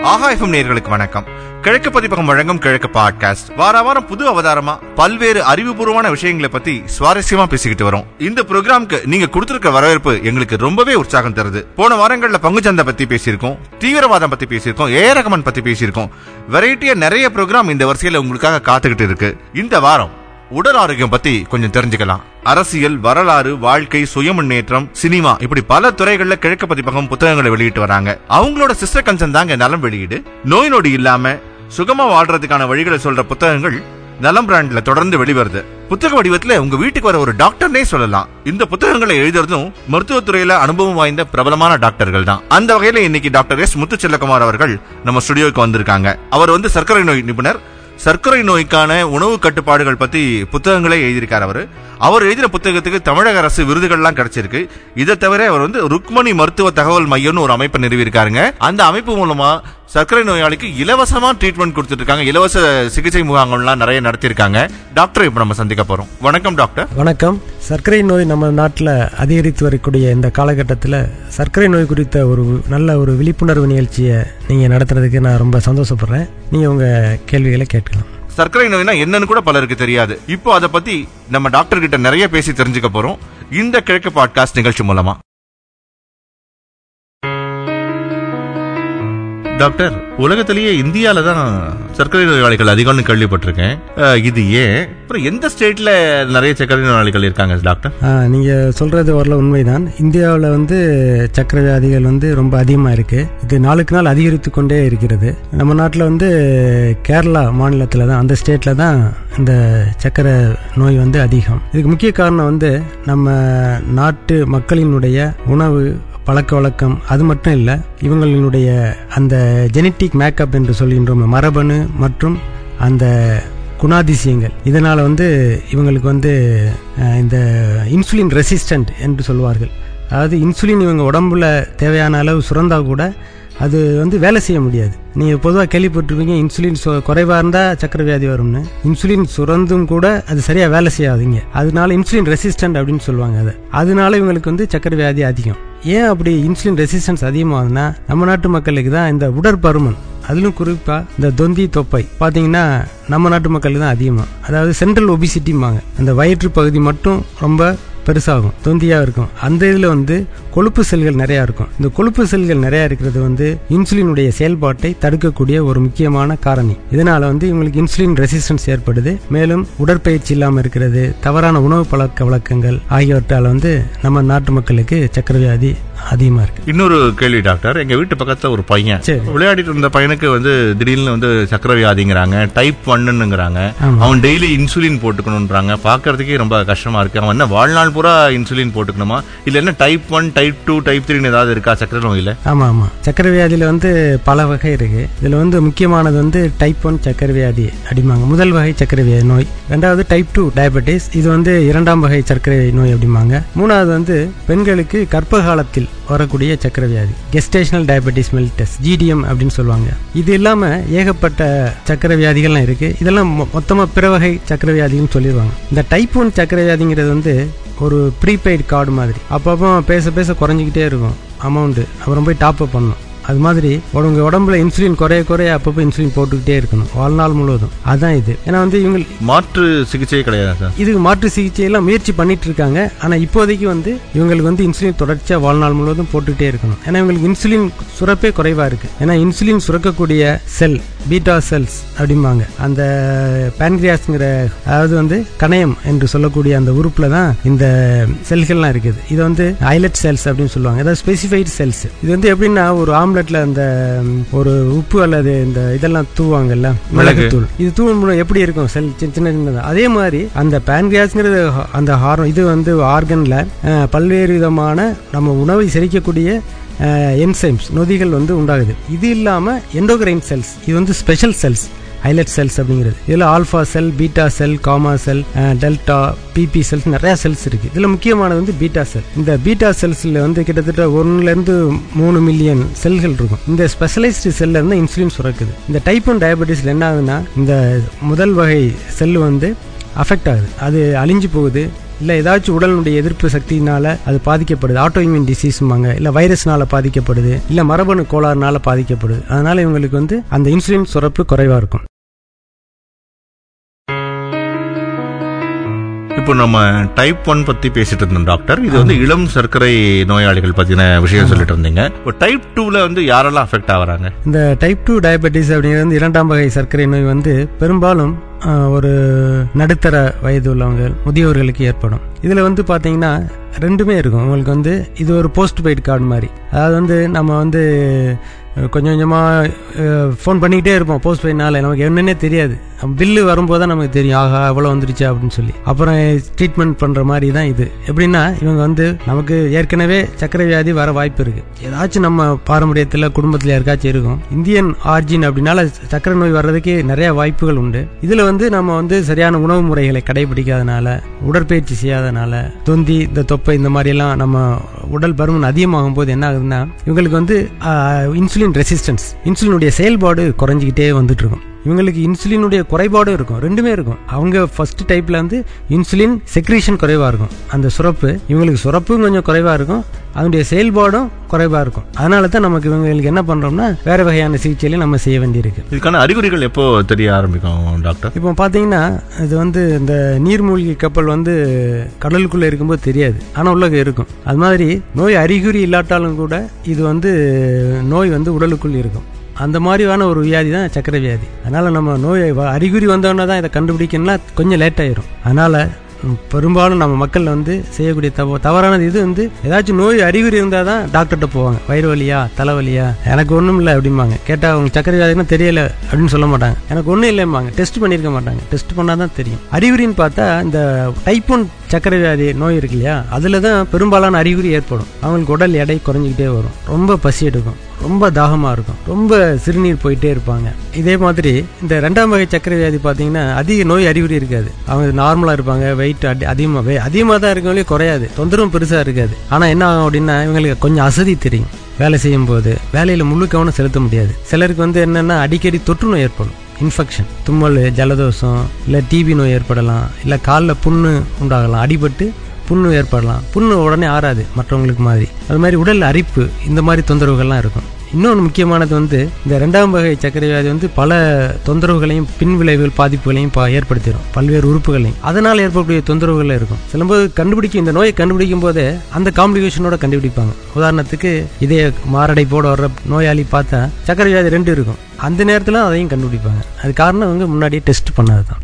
ஆஹா FM நேர்களுக்கு வணக்கம் கிழக்கு பதிப்பகம் வழங்கும் கிழக்கு பாட்காஸ்ட் வார வாரம் புது அவதாரமா பல்வேறு அறிவுபூர்வமான விஷயங்களை பத்தி சுவாரஸ்யமா பேசிக்கிட்டு வரோம் இந்த ப்ரோக்ராம்க்கு நீங்க கொடுத்திருக்க வரவேற்பு எங்களுக்கு ரொம்பவே உற்சாகம் தருது போன வாரங்கள்ல பங்குச்சந்தை பத்தி பேசியிருக்கோம் தீவிரவாதம் பத்தி பேசியிருக்கோம் ஏ ரகமன் பத்தி பேசியிருக்கோம் வெரைட்டியா நிறைய ப்ரோக்ராம் இந்த வரிசையில உங்களுக்காக காத்துக்கிட்டு இருக்கு இந்த வாரம் உடல் ஆரோக்கியம் பத்தி கொஞ்சம் தெரிஞ்சுக்கலாம் அரசியல் வரலாறு வாழ்க்கை சுய முன்னேற்றம் சினிமா இப்படி பல துறைகள்ல கிழக்கு பதிப்பகம் புத்தகங்களை வெளியிட்டு வராங்க அவங்களோட சிஸ்டர் கன்சன் தாங்க நலம் வெளியீடு நோய் நொடி இல்லாம சுகமா வாழ்றதுக்கான வழிகளை சொல்ற புத்தகங்கள் நலம் பிராண்ட்ல தொடர்ந்து வெளிவருது புத்தக வடிவத்துல உங்க வீட்டுக்கு வர ஒரு டாக்டர்னே சொல்லலாம் இந்த புத்தகங்களை எழுதுறதும் மருத்துவத்துறையில அனுபவம் வாய்ந்த பிரபலமான டாக்டர்கள் தான் அந்த வகையில இன்னைக்கு டாக்டர் எஸ் முத்துச்செல்லகுமார் அவர்கள் நம்ம ஸ்டுடியோக்கு வந்திருக்காங்க அவர் வந்து சர்க்கரை நோய் நிபுணர் சர்க்கரை நோய்க்கான உணவு கட்டுப்பாடுகள் பத்தி புத்தகங்களே எழுதியிருக்கார் அவரு அவர் எழுதின புத்தகத்துக்கு தமிழக அரசு விருதுகள்லாம் கிடைச்சிருக்கு இதை தவிர அவர் வந்து ருக்மணி மருத்துவ தகவல் மையம்னு ஒரு அமைப்பை நிறுவியிருக்காருங்க அந்த அமைப்பு மூலமா சர்க்கரை நோயாளிக்கு இலவசமா ட்ரீட்மெண்ட் கொடுத்துட்டு இருக்காங்க இலவச சிகிச்சை முகாம்கள்லாம் நிறைய நடத்தியிருக்காங்க டாக்டர் இப்ப நம்ம சந்திக்க போறோம் வணக்கம் டாக்டர் வணக்கம் சர்க்கரை நோய் நம்ம நாட்டில் அதிகரித்து வரக்கூடிய இந்த காலகட்டத்தில் சர்க்கரை நோய் குறித்த ஒரு நல்ல ஒரு விழிப்புணர்வு நிகழ்ச்சியை நீங்கள் நடத்துறதுக்கு நான் ரொம்ப சந்தோஷப்படுறேன் நீங்கள் உங்கள் கேள்விகளை கேட்கலாம் சர்க்கரை நோய்னா என்னன்னு கூட பலருக்கு தெரியாது இப்போ அதை பத்தி நம்ம டாக்டர் கிட்ட நிறைய பேசி தெரிஞ்சுக்க போறோம் இந்த கிழக்கு பாட்காஸ்ட் நிகழ்ச்சி மூலமா டாக்டர் உலகத்திலேயே இந்தியால தான் சர்க்கரை நோயாளிகள் அதிகம்னு கேள்விப்பட்டிருக்கேன் அஹ், இது ஏன் அப்புறம் எந்த ஸ்டேட்ல நிறைய சர்க்கரை நோயாளிகள் இருக்காங்க டாக்டர் நீங்கள் சொல்கிறது வரல உண்மைதான் இந்தியாவில் வந்து சர்க்கரை வியாதிகள் வந்து ரொம்ப அதிகமாக இருக்குது இது நாளுக்கு நாள் அதிகரித்து கொண்டே இருக்கிறது நம்ம நாட்டில் வந்து கேரளா மாநிலத்தில் தான் அந்த ஸ்டேட்டில் தான் இந்த சர்க்கரை நோய் வந்து அதிகம் இதுக்கு முக்கிய காரணம் வந்து நம்ம நாட்டு மக்களினுடைய உணவு பழக்க வழக்கம் அது மட்டும் இல்லை இவங்களினுடைய அந்த ஜெனட்டிக் மேக்கப் என்று சொல்கின்றோம் மரபணு மற்றும் அந்த குணாதிசயங்கள் இதனால் வந்து இவங்களுக்கு வந்து அஹ், இந்த இன்சுலின் ரெசிஸ்டன்ட் என்று சொல்வார்கள் அதாவது இன்சுலின் இவங்க உடம்புல தேவையான அளவு சுரந்தா கூட அது வந்து வேலை செய்ய முடியாது நீங்கள் பொதுவாக கேள்விப்பட்டிருப்பீங்க இன்சுலின் சு குறைவாக இருந்தால் சக்கரை வியாதி வரும்னு இன்சுலின் சுரந்தும் கூட அது சரியாக வேலை செய்யாதுங்க அதனால இன்சுலின் ரெசிஸ்டன்ட் அப்படின்னு சொல்லுவாங்க அதை அதனால இவங்களுக்கு வந்து சக்கரை வியாதி அதிகம் ஏன் அப்படி இன்சுலின் ரெசிஸ்டன்ஸ் அதிகமாகுதுன்னா நம்ம நாட்டு மக்களுக்கு தான் இந்த உடற்பருமன் அதிலும் குறிப்பாக இந்த தொந்தி தொப்பை பார்த்தீங்கன்னா நம்ம நாட்டு மக்களுக்கு தான் அதிகமாக அதாவது சென்ட்ரல் ஒபிசிட்டிம்பாங்க அந்த வயிற்று பகுதி மட்டும் ரொம்ப பெருசாகும் தொந்தியாக இருக்கும் அந்த இதில் வந்து கொழுப்பு செல்கள் நிறையா இருக்கும் இந்த கொழுப்பு செல்கள் நிறையா இருக்கிறது வந்து இன்சுலினுடைய செயல்பாட்டை தடுக்கக்கூடிய ஒரு முக்கியமான காரணி இதனால வந்து இவங்களுக்கு இன்சுலின் ரெசிஸ்டன்ஸ் ஏற்படுது மேலும் உடற்பயிற்சி இல்லாமல் இருக்கிறது தவறான உணவு பழக்க வழக்கங்கள் ஆகியவற்றால் வந்து நம்ம நாட்டு மக்களுக்கு சக்கரை வியாதி அதிகமாக இருக்கு இன்னொரு கேள்வி டாக்டர் எங்க வீட்டு பக்கத்துல ஒரு பையன் சரி. விளையாடிட்டு இருந்த பையனுக்கு வந்து திடீர்னு வந்து சக்கரை வியாதிங்கிறாங்க டைப் ஒன்னுங்கிறாங்க ஆமா. அவன் டெய்லி இன்சுலின் போட்டுக்கணும்ன்றாங்க பாக்குறதுக்கே ரொம்ப கஷ்டமா இருக்கு அவன் என்ன வாழ்நாள் பூரா இன்சுலின் போட்டுக்கணுமா இல்ல என்ன type one type two type த்ரீன்னு ஏதாவது இருக்கா சக்கரை நோயில ஆமாம் ஆமாம் சக்கரை வியாதியில் வந்து பல வகை இருக்கு இதில் வந்து முக்கியமானது வந்து டைப் ஒன் சக்கரை வியாதி அப்படிம்பாங்க முதல் வகை சக்கரை வியாதி நோய் ரெண்டாவது டைப் டூ டயபெட்டிஸ் இது வந்து இரண்டாம் வகை சர்க்கரை நோய் அப்படிம்பாங்க மூணாவது வந்து பெண்களுக்கு கர்ப்ப காலத்தில் வரக்கூடிய சக்கரை வியாதி கெஸ்டேஷனல் டயபெட்டிஸ் மெல்டஸ் ஜிடிஎம் அப்படின்னு சொல்லுவாங்க இது இல்லாமல் ஏகப்பட்ட சக்கரை வியாதிகள்லாம் இருக்கு இதெல்லாம் மொத்தமாக பிற வகை சக்கரை வியாதின்னு சொல்லிடுவாங்க இந்த டைப் ஒன் சக்கரை வியாதிங்கிறது வந்து ஒரு ப்ரீபெய்டு கார்டு மாதிரி அப்பப்போ பேச பேச குறைஞ்சிக்கிட்டே இருக்கும் அமௌண்ட்டு அப்புறம் போய் டாப் அப் பண்ணணும் அது மாதிரி உங்க உடம்புல இன்சுலின் குறைய குறைய அப்பப்போ இன்சுலின் போட்டுக்கிட்டே இருக்கணும் வாழ்நாள் முழுவதும் அதான் இது ஏன்னா வந்து இவங்க மாற்று சிகிச்சையே கிடையாது சார் இதுக்கு மாற்று சிகிச்சை எல்லாம் முயற்சி பண்ணிட்டு இருக்காங்க ஆனா இப்போதைக்கு வந்து இவங்களுக்கு வந்து இன்சுலின் தொடர்ச்சியா வாழ்நாள் முழுவதும் போட்டுக்கிட்டே இருக்கணும் ஏன்னா இவங்களுக்கு இன்சுலின் சுரப்பே குறைவா இருக்கு ஏன்னா இன்சுலின் சுரக்கக்கூடிய செல் பீட்டா செல்ஸ் அப்படிம்பாங்க அந்த பேன்கிரியாஸ்ங்கிற அதாவது வந்து கணையம் என்று சொல்லக்கூடிய அந்த உறுப்புல தான் இந்த செல்கள்லாம் இருக்குது இது வந்து ஐலட் செல்ஸ் அப்படின்னு சொல்லுவாங்க அதாவது ஸ்பெசிஃபைடு செல்ஸ் இது வந்து எப்படின்னா ஒரு ஆம்லெட்ல அந்த ம், ஒரு உப்பு அல்லது இந்த இதெல்லாம் தூவாங்கல்ல மிளகுத்தூள் இது தூவும் மூலம் எப்படி இருக்கும் செல் சின்ன சின்ன சின்னதா அதே மாதிரி அந்த பேன்கிரியாஸ்ங்கிறது அந்த ஹார்மோன் இது வந்து ஆர்கன்ல பல்வேறு விதமான நம்ம உணவை செரிக்கக்கூடிய என்சைம்ஸ் நொதிகள் வந்து உண்டாகுது இது இல்லாமல் எண்டோகிரைன் செல்ஸ் இது வந்து ஸ்பெஷல் செல்ஸ் ஹைலைட் செல்ஸ் அப்படிங்கிறது இதில் alpha cell beta cell gamma cell delta PP cells நிறைய செல்ஸ் இருக்கு இதில் முக்கியமானது வந்து பீட்டா செல் இந்த பீட்டா செல்ஸில் வந்து கிட்டத்தட்ட ஒன்னுலேருந்து மூணு மில்லியன் செல்கள் இருக்கும் இந்த ஸ்பெஷலைஸ்டு செல்ல இருந்து இன்சுலின் சுரக்குது இந்த டைப் ஒன் டயபெட்டிஸில் என்ன ஆகுதுன்னா இந்த முதல் வகை செல் வந்து அஃபெக்ட் ஆகுது அது அழிஞ்சு போகுது இல்லை ஏதாச்சும் உடலினுடைய எதிர்ப்பு சக்தியினால அது பாதிக்கப்படுது ஆட்டோ இம்யூன் டிசீஸ்மாங்க இல்லை வைரஸ்னால பாதிக்கப்படுது இல்லை மரபணு கோளாறுனால பாதிக்கப்படுது அதனால இவங்களுக்கு வந்து அந்த இன்சுலின் சுரப்பு குறைவாக இருக்கும் இப்போ நம்ம டைப் ஒன் பத்தி பேசிட்டு இருந்தோம் டாக்டர் இது வந்து இளம் சர்க்கரை நோயாளிகள் பத்தின விஷயம் சொல்லிட்டு இருந்தீங்க இப்போ டைப் டூல வந்து யாரெல்லாம் அஃபெக்ட் ஆகுறாங்க இந்த டைப் டூ டயபெட்டிஸ் அப்படிங்கிறது வந்து இரண்டாம் வகை சர்க்கரை நோய் வந்து பெரும்பாலும் ஆஹ், ஒரு நடுத்தர வயது உள்ளவங்க முதியவர்களுக்கு ஏற்படும் இதில் வந்து பார்த்தீங்கன்னா ரெண்டுமே இருக்கும் உங்களுக்கு வந்து இது ஒரு போஸ்ட் பெய்ட் கார்டு மாதிரி அதாவது வந்து நம்ம வந்து அஹ், கொஞ்சம் கொஞ்சமாக ஃபோன் பண்ணிக்கிட்டே இருப்போம் போஸ்ட் பெய்ட்னால நமக்கு என்னன்னே தெரியாது பில்லு வரும்போது தான் நமக்கு தெரியும் ஆஹா எவ்வளோ வந்துருச்சு அப்படின்னு சொல்லி அப்புறம் ட்ரீட்மெண்ட் பண்ணுற மாதிரி தான் இது எப்படின்னா இவங்க வந்து நமக்கு ஏற்கனவே சர்க்கரை வியாதி வர வாய்ப்பு இருக்கு ஏதாச்சும் நம்ம பாரம்பரியத்தில் குடும்பத்தில் யாருக்காச்சும் இருக்கும் இந்தியன் ஆர்ஜின் அப்படின்னால சர்க்கரை நோய் வர்றதுக்கு நிறைய வாய்ப்புகள் உண்டு இதில் வந்து நம்ம வந்து சரியான உணவு முறைகளை கடைபிடிக்காதனால உடற்பயிற்சி செய்யாதனால தொந்தி இந்த தொப்பை இந்த மாதிரியெல்லாம் நம்ம உடல் பருமன் அதிகமாகும் போது என்ன ஆகுதுன்னா இவங்களுக்கு வந்து இன்சுலின் ரெசிஸ்டன்ஸ் இன்சுலினுடைய செயல்பாடு குறைஞ்சிக்கிட்டே வந்துட்டு இருக்கும் இவங்களுக்கு இன்சுலினுடைய குறைபாடும் இருக்கும் ரெண்டுமே இருக்கும் அவங்க ஃபர்ஸ்ட் டைப்ல வந்து இன்சுலின் செக்ரீஷன் குறைவா இருக்கும் அந்த சுரப்பு இவங்களுக்கு சுரப்பும் கொஞ்சம் குறைவா இருக்கும் அதனுடைய செயல்பாடும் குறைவா இருக்கும் அதனால தான் நமக்கு இவங்களுக்கு என்ன பண்றோம்னா வேற வகையான சிகிச்சையில நம்ம செய்ய வேண்டியிருக்கு இதுக்கான அறிகுறிகள் எப்போ தெரிய ஆரம்பிக்கும் டாக்டர் இப்போ பார்த்தீங்கன்னா இது வந்து இந்த நீர்மூழ்கி கப்பல் வந்து கடலுக்குள்ள இருக்கும்போது தெரியாது ஆனால் உள்ள இருக்கும் அது மாதிரி நோய் அறிகுறி இல்லாட்டாலும் கூட இது வந்து நோய் வந்து உடலுக்குள் இருக்கும் அந்த மாதிரியான ஒரு வியாதி தான் சக்கரை வியாதி அதனால நம்ம நோய் வ- அறிகுறி வந்தோடனே தான் இதை கண்டுபிடிக்கணும்னா கொஞ்சம் லேட் ஆயிரும் அதனால ம், பெரும்பாலும் நம்ம மக்கள் வந்து செய்யக்கூடிய தவ தவறானது இது வந்து ஏதாச்சும் நோய் அறிகுறி இருந்தால் தான் டாக்டர்கிட்ட போவாங்க வயிறு வலியா தலைவலியா எனக்கு ஒன்றும் இல்லை அப்படிம்பாங்க கேட்டால் அவங்க சக்கரை வியாதினா தெரியல அப்படின்னு சொல்ல மாட்டாங்க எனக்கு ஒன்றும் இல்லைம்பாங்க டெஸ்ட் பண்ணியிருக்க மாட்டாங்க டெஸ்ட் பண்ணால் தான் தெரியும் அறிகுறின்னு பார்த்தா இந்த டைப் ஒன் சக்கரை வியாதி நோய் இருக்கு இல்லையா அதில் தான் பெரும்பாலான அறிகுறி ஏற்படும் அவங்களுக்கு உடல் எடை குறைஞ்சிக்கிட்டே வரும் ரொம்ப பசி எடுக்கும் ரொம்ப தாகமாக இருக்கும் ரொம்ப சிறுநீர் போயிட்டே இருப்பாங்க இதே மாதிரி இந்த ரெண்டாம் வகை சக்கரை வியாதி பார்த்தீங்கன்னா அதிக நோய் அறிகுறி இருக்காது அவங்க நார்மலாக இருப்பாங்க வெயிட் அதிகமாக அதிகமாக தான் இருக்கவங்களே குறையாது தொந்தரவும் பெருசாக இருக்காது ஆனால் என்ன ஆகும் அப்படின்னா இவங்களுக்கு கொஞ்சம் அசதி தெரியும் வேலை செய்யும் போது வேலையில் முழு கவனம் செலுத்த முடியாது சிலருக்கு வந்து என்னென்னா அடிக்கடி தொற்று நோய் ஏற்படும் இன்ஃபெக்ஷன் தும்மல் ஜலதோஷம் இல்லை டிபி நோய் ஏற்படலாம் இல்லை காலில் புண்ணு உண்டாகலாம் அடிபட்டு புண்ணு ஏற்படலாம் புண்ணு உடனே ஆறாது மற்றவங்களுக்கு மாதிரி அது மாதிரி உடல் அரிப்பு இந்த மாதிரி தொந்தரவுகள்லாம் இருக்கும் இன்னொன்று முக்கியமானது வந்து இந்த ரெண்டாம் வகை சர்க்கரை வியாதி வந்து பல தொந்தரவுகளையும் பின்விளைவுகள் பாதிப்புகளையும் பா- ஏற்படுத்திடும் பல்வேறு உறுப்புகளையும் அதனால் ஏற்படக்கூடிய தொந்தரவுகள் இருக்கும் சிலம்போது கண்டுபிடிக்கும் இந்த நோயை கண்டுபிடிக்கும் போதே அந்த காம்ப்ளிகேஷனோட கண்டுபிடிப்பாங்க உதாரணத்துக்கு இதய மாரடைப்போட வர்ற நோயாளி பார்த்தா சர்க்கரை வியாதி ரெண்டு இருக்கும் அந்த நேரத்தில் அதையும் கண்டுபிடிப்பாங்க அது காரணம் அவங்க முன்னாடியே டெஸ்ட் பண்ணது தான்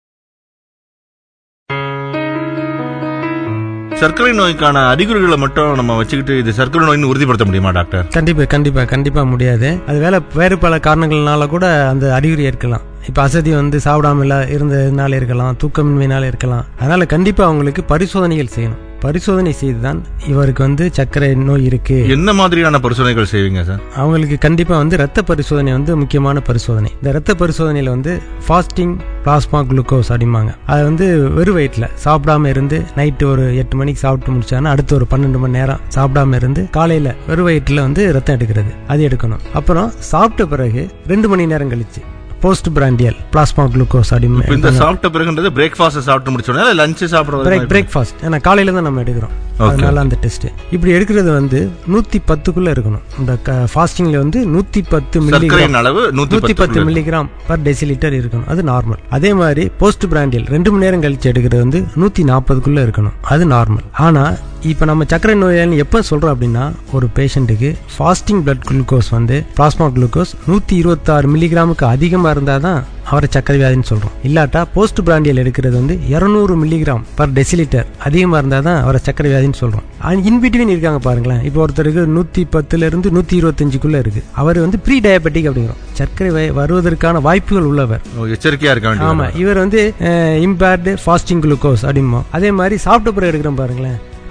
சர்க்கரை நோய்க்கான அறிகுறிகளை மட்டும் நம்ம வச்சுக்கிட்டு இது சர்க்கரை நோய்னு உறுதிப்படுத்த முடியுமா டாக்டர் கண்டிப்பா கண்டிப்பா கண்டிப்பா முடியாது அது வேற வேறு பல காரணங்கள்னால கூட அந்த அறிகுறி இருக்கலாம் இப்ப அசதி வந்து சாப்பிடாம இல்ல இருந்ததுனால இருக்கலாம் தூக்கமின்மையினால இருக்கலாம் அதனால கண்டிப்பா அவங்களுக்கு பரிசோதனைகள் செய்யணும் பரிசோதனை செய்துதான் இவருக்கு வந்து சர்க்கரை நோய் இருக்கு என்ன மாதிரியான பரிசோதனைகள் செய்வீங்க சார் அவங்களுக்கு கண்டிப்பா வந்து ரத்த பரிசோதனை வந்து முக்கியமான பரிசோதனை இந்த ரத்த பரிசோதனையில வந்து ஃபாஸ்டிங் பிளாஸ்மா குளுக்கோஸ் அப்படிம்பாங்க அது வந்து வெறும் வயிற்றுல சாப்பிடாம இருந்து நைட்டு ஒரு எட்டு மணிக்கு சாப்பிட்டு முடிச்சாங்கன்னா அடுத்து ஒரு பன்னெண்டு மணி நேரம் சாப்பிடாம இருந்து காலையில வெறும் வயிற்றுல வந்து ரத்தம் எடுக்கிறது அது எடுக்கணும் அப்புறம் சாப்பிட்ட பிறகு ரெண்டு மணி நேரம் கழிச்சு போஸ்ட் பிராண்டியல் பிளாஸ்மா குளுக்கோஸ் இப்ப இந்த அப்படின்னு சாப்பிட்ட பிறகுன்றது பிரேக்ஃபாஸ்ட் சாப்பிட்டு முடிச்சோடனே லஞ்ச் பிரேக் சாப்பிடுறது பிரேக்ஃபாஸ்ட் ஏன்னா காலையில தான் நம்ம எடுக்கிறோம் Okay. அதனால அந்த டெஸ்ட் இப்படி எடுக்கிறது வந்து நூத்தி பத்துக்குள்ள இருக்கணும் இந்த ஃபாஸ்டிங்ல வந்து நூத்தி பத்து மில்லி சர்க்கரையின் அளவு நூத்தி நூத்தி பத்து பத்து மில்லிகிராம் பர் டெசிலிட்டர் இருக்கணும் அது நார்மல் அதே மாதிரி போஸ்ட் பிராண்டியல் ரெண்டு மணி நேரம் கழிச்சு எடுக்கிறது வந்து நூத்தி நாற்பதுக்குள்ள இருக்கணும் அது நார்மல் ஆனா இப்ப நம்ம சர்க்கரை நோயாளி எப்ப சொல்றோம் அப்படின்னா ஒரு பேஷண்ட்டுக்கு ஃபாஸ்டிங் பிளட் குளுக்கோஸ் வந்து பிளாஸ்மா குளுக்கோஸ் நூத்தி இருபத்தாறு மில்லிகிராமுக்கு அதிகமா இருந்தாதான் அவரை சர்க்கரை வியாதின்னு சொல்றோம் இல்லாட்டா போஸ்ட் பிராண்டியல் எடுக்கிறது வந்து 200 மில்லிகிராம் பர் டெசிலிட்டர் அதிகமா இருந்தா தான் அவரை சர்க்கரை வியாதின்னு சொல்றோம் இன்பிட்வீன் இருக்காங்க பாருங்களேன் இப்போ ஒருத்தருக்கு நூத்தி பத்துல இருந்து நூத்தி இருபத்தஞ்சுக்குள்ள இருக்கு அவர் வந்து ப்ரீ டயபெட்டிக் அப்படிங்கிறோம் சர்க்கரை வய- வருவதற்கான வாய்ப்புகள் உள்ளவர் ஓ, எச்சரிக்கையா இருக்க ஆமா வேண்டியது இவர் வந்து இம்பேர்டு ஃபாஸ்டிங் குளுக்கோஸ் அப்படிமோ அதே மாதிரி சாப்பிட்ட பிறகு எடுக்கிறோம் பாருங்களேன்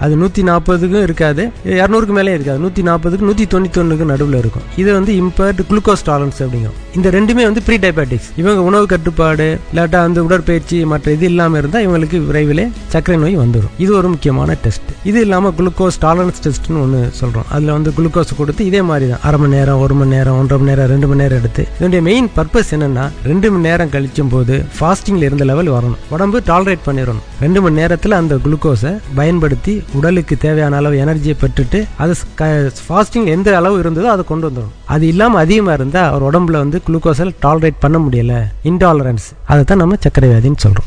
அது நூற்றி நாற்பதுக்கும் இருக்காது இரநூறுக்கு மேலே இருக்காது நூற்றி நாற்பதுக்கு நூற்றி தொண்ணூத்தொன்னுக்கு நடுவில் இருக்கும் இது வந்து இம்பேர்டு குளுக்கோஸ் டாலரன்ஸ் அப்படிங்கிறோம் இந்த ரெண்டுமே வந்து ப்ரீ டயபெட்டிக்ஸ் இவங்க உணவு கட்டுப்பாடு இல்லாட்டா வந்து உடற்பயிற்சி மற்ற இது இல்லாமல் இருந்தால் இவங்களுக்கு விரைவில் சர்க்கரை நோய் வந்துடும் இது ஒரு முக்கியமான டெஸ்ட் இது இல்லாமல் குளுக்கோஸ் டாலரன்ஸ் டெஸ்ட்னு ஒன்று சொல்கிறோம் அதில் வந்து குளுக்கோஸ் கொடுத்து இதே மாதிரி தான் அரை மணி நேரம் ஒரு மணி நேரம் ஒன்றரை மணி நேரம் ரெண்டு மணி நேரம் எடுத்து இதனுடைய மெயின் பர்பஸ் என்னன்னா ரெண்டு மணி நேரம் கழிச்சும் போது ஃபாஸ்டிங்ல இருந்த லெவல் வரணும் உடம்பு டாலரேட் பண்ணிடணும் ரெண்டு மணி நேரத்தில் அந்த குளுக்கோஸை பயன்படுத்தி உடலுக்கு தேவையான அளவு எனர்ஜியை பெற்றுட்டு அது ஃபாஸ்டிங் எந்த அளவு இருந்ததோ அதை கொண்டு வந்துடும் அது இல்லாமல் அதிகமாக இருந்தால் அவர் உடம்புல வந்து குளுக்கோஸை டாலரேட் பண்ண முடியல இன்டாலரன்ஸ் அதை தான் நம்ம சர்க்கரை வியாதின்னு சொல்கிறோம்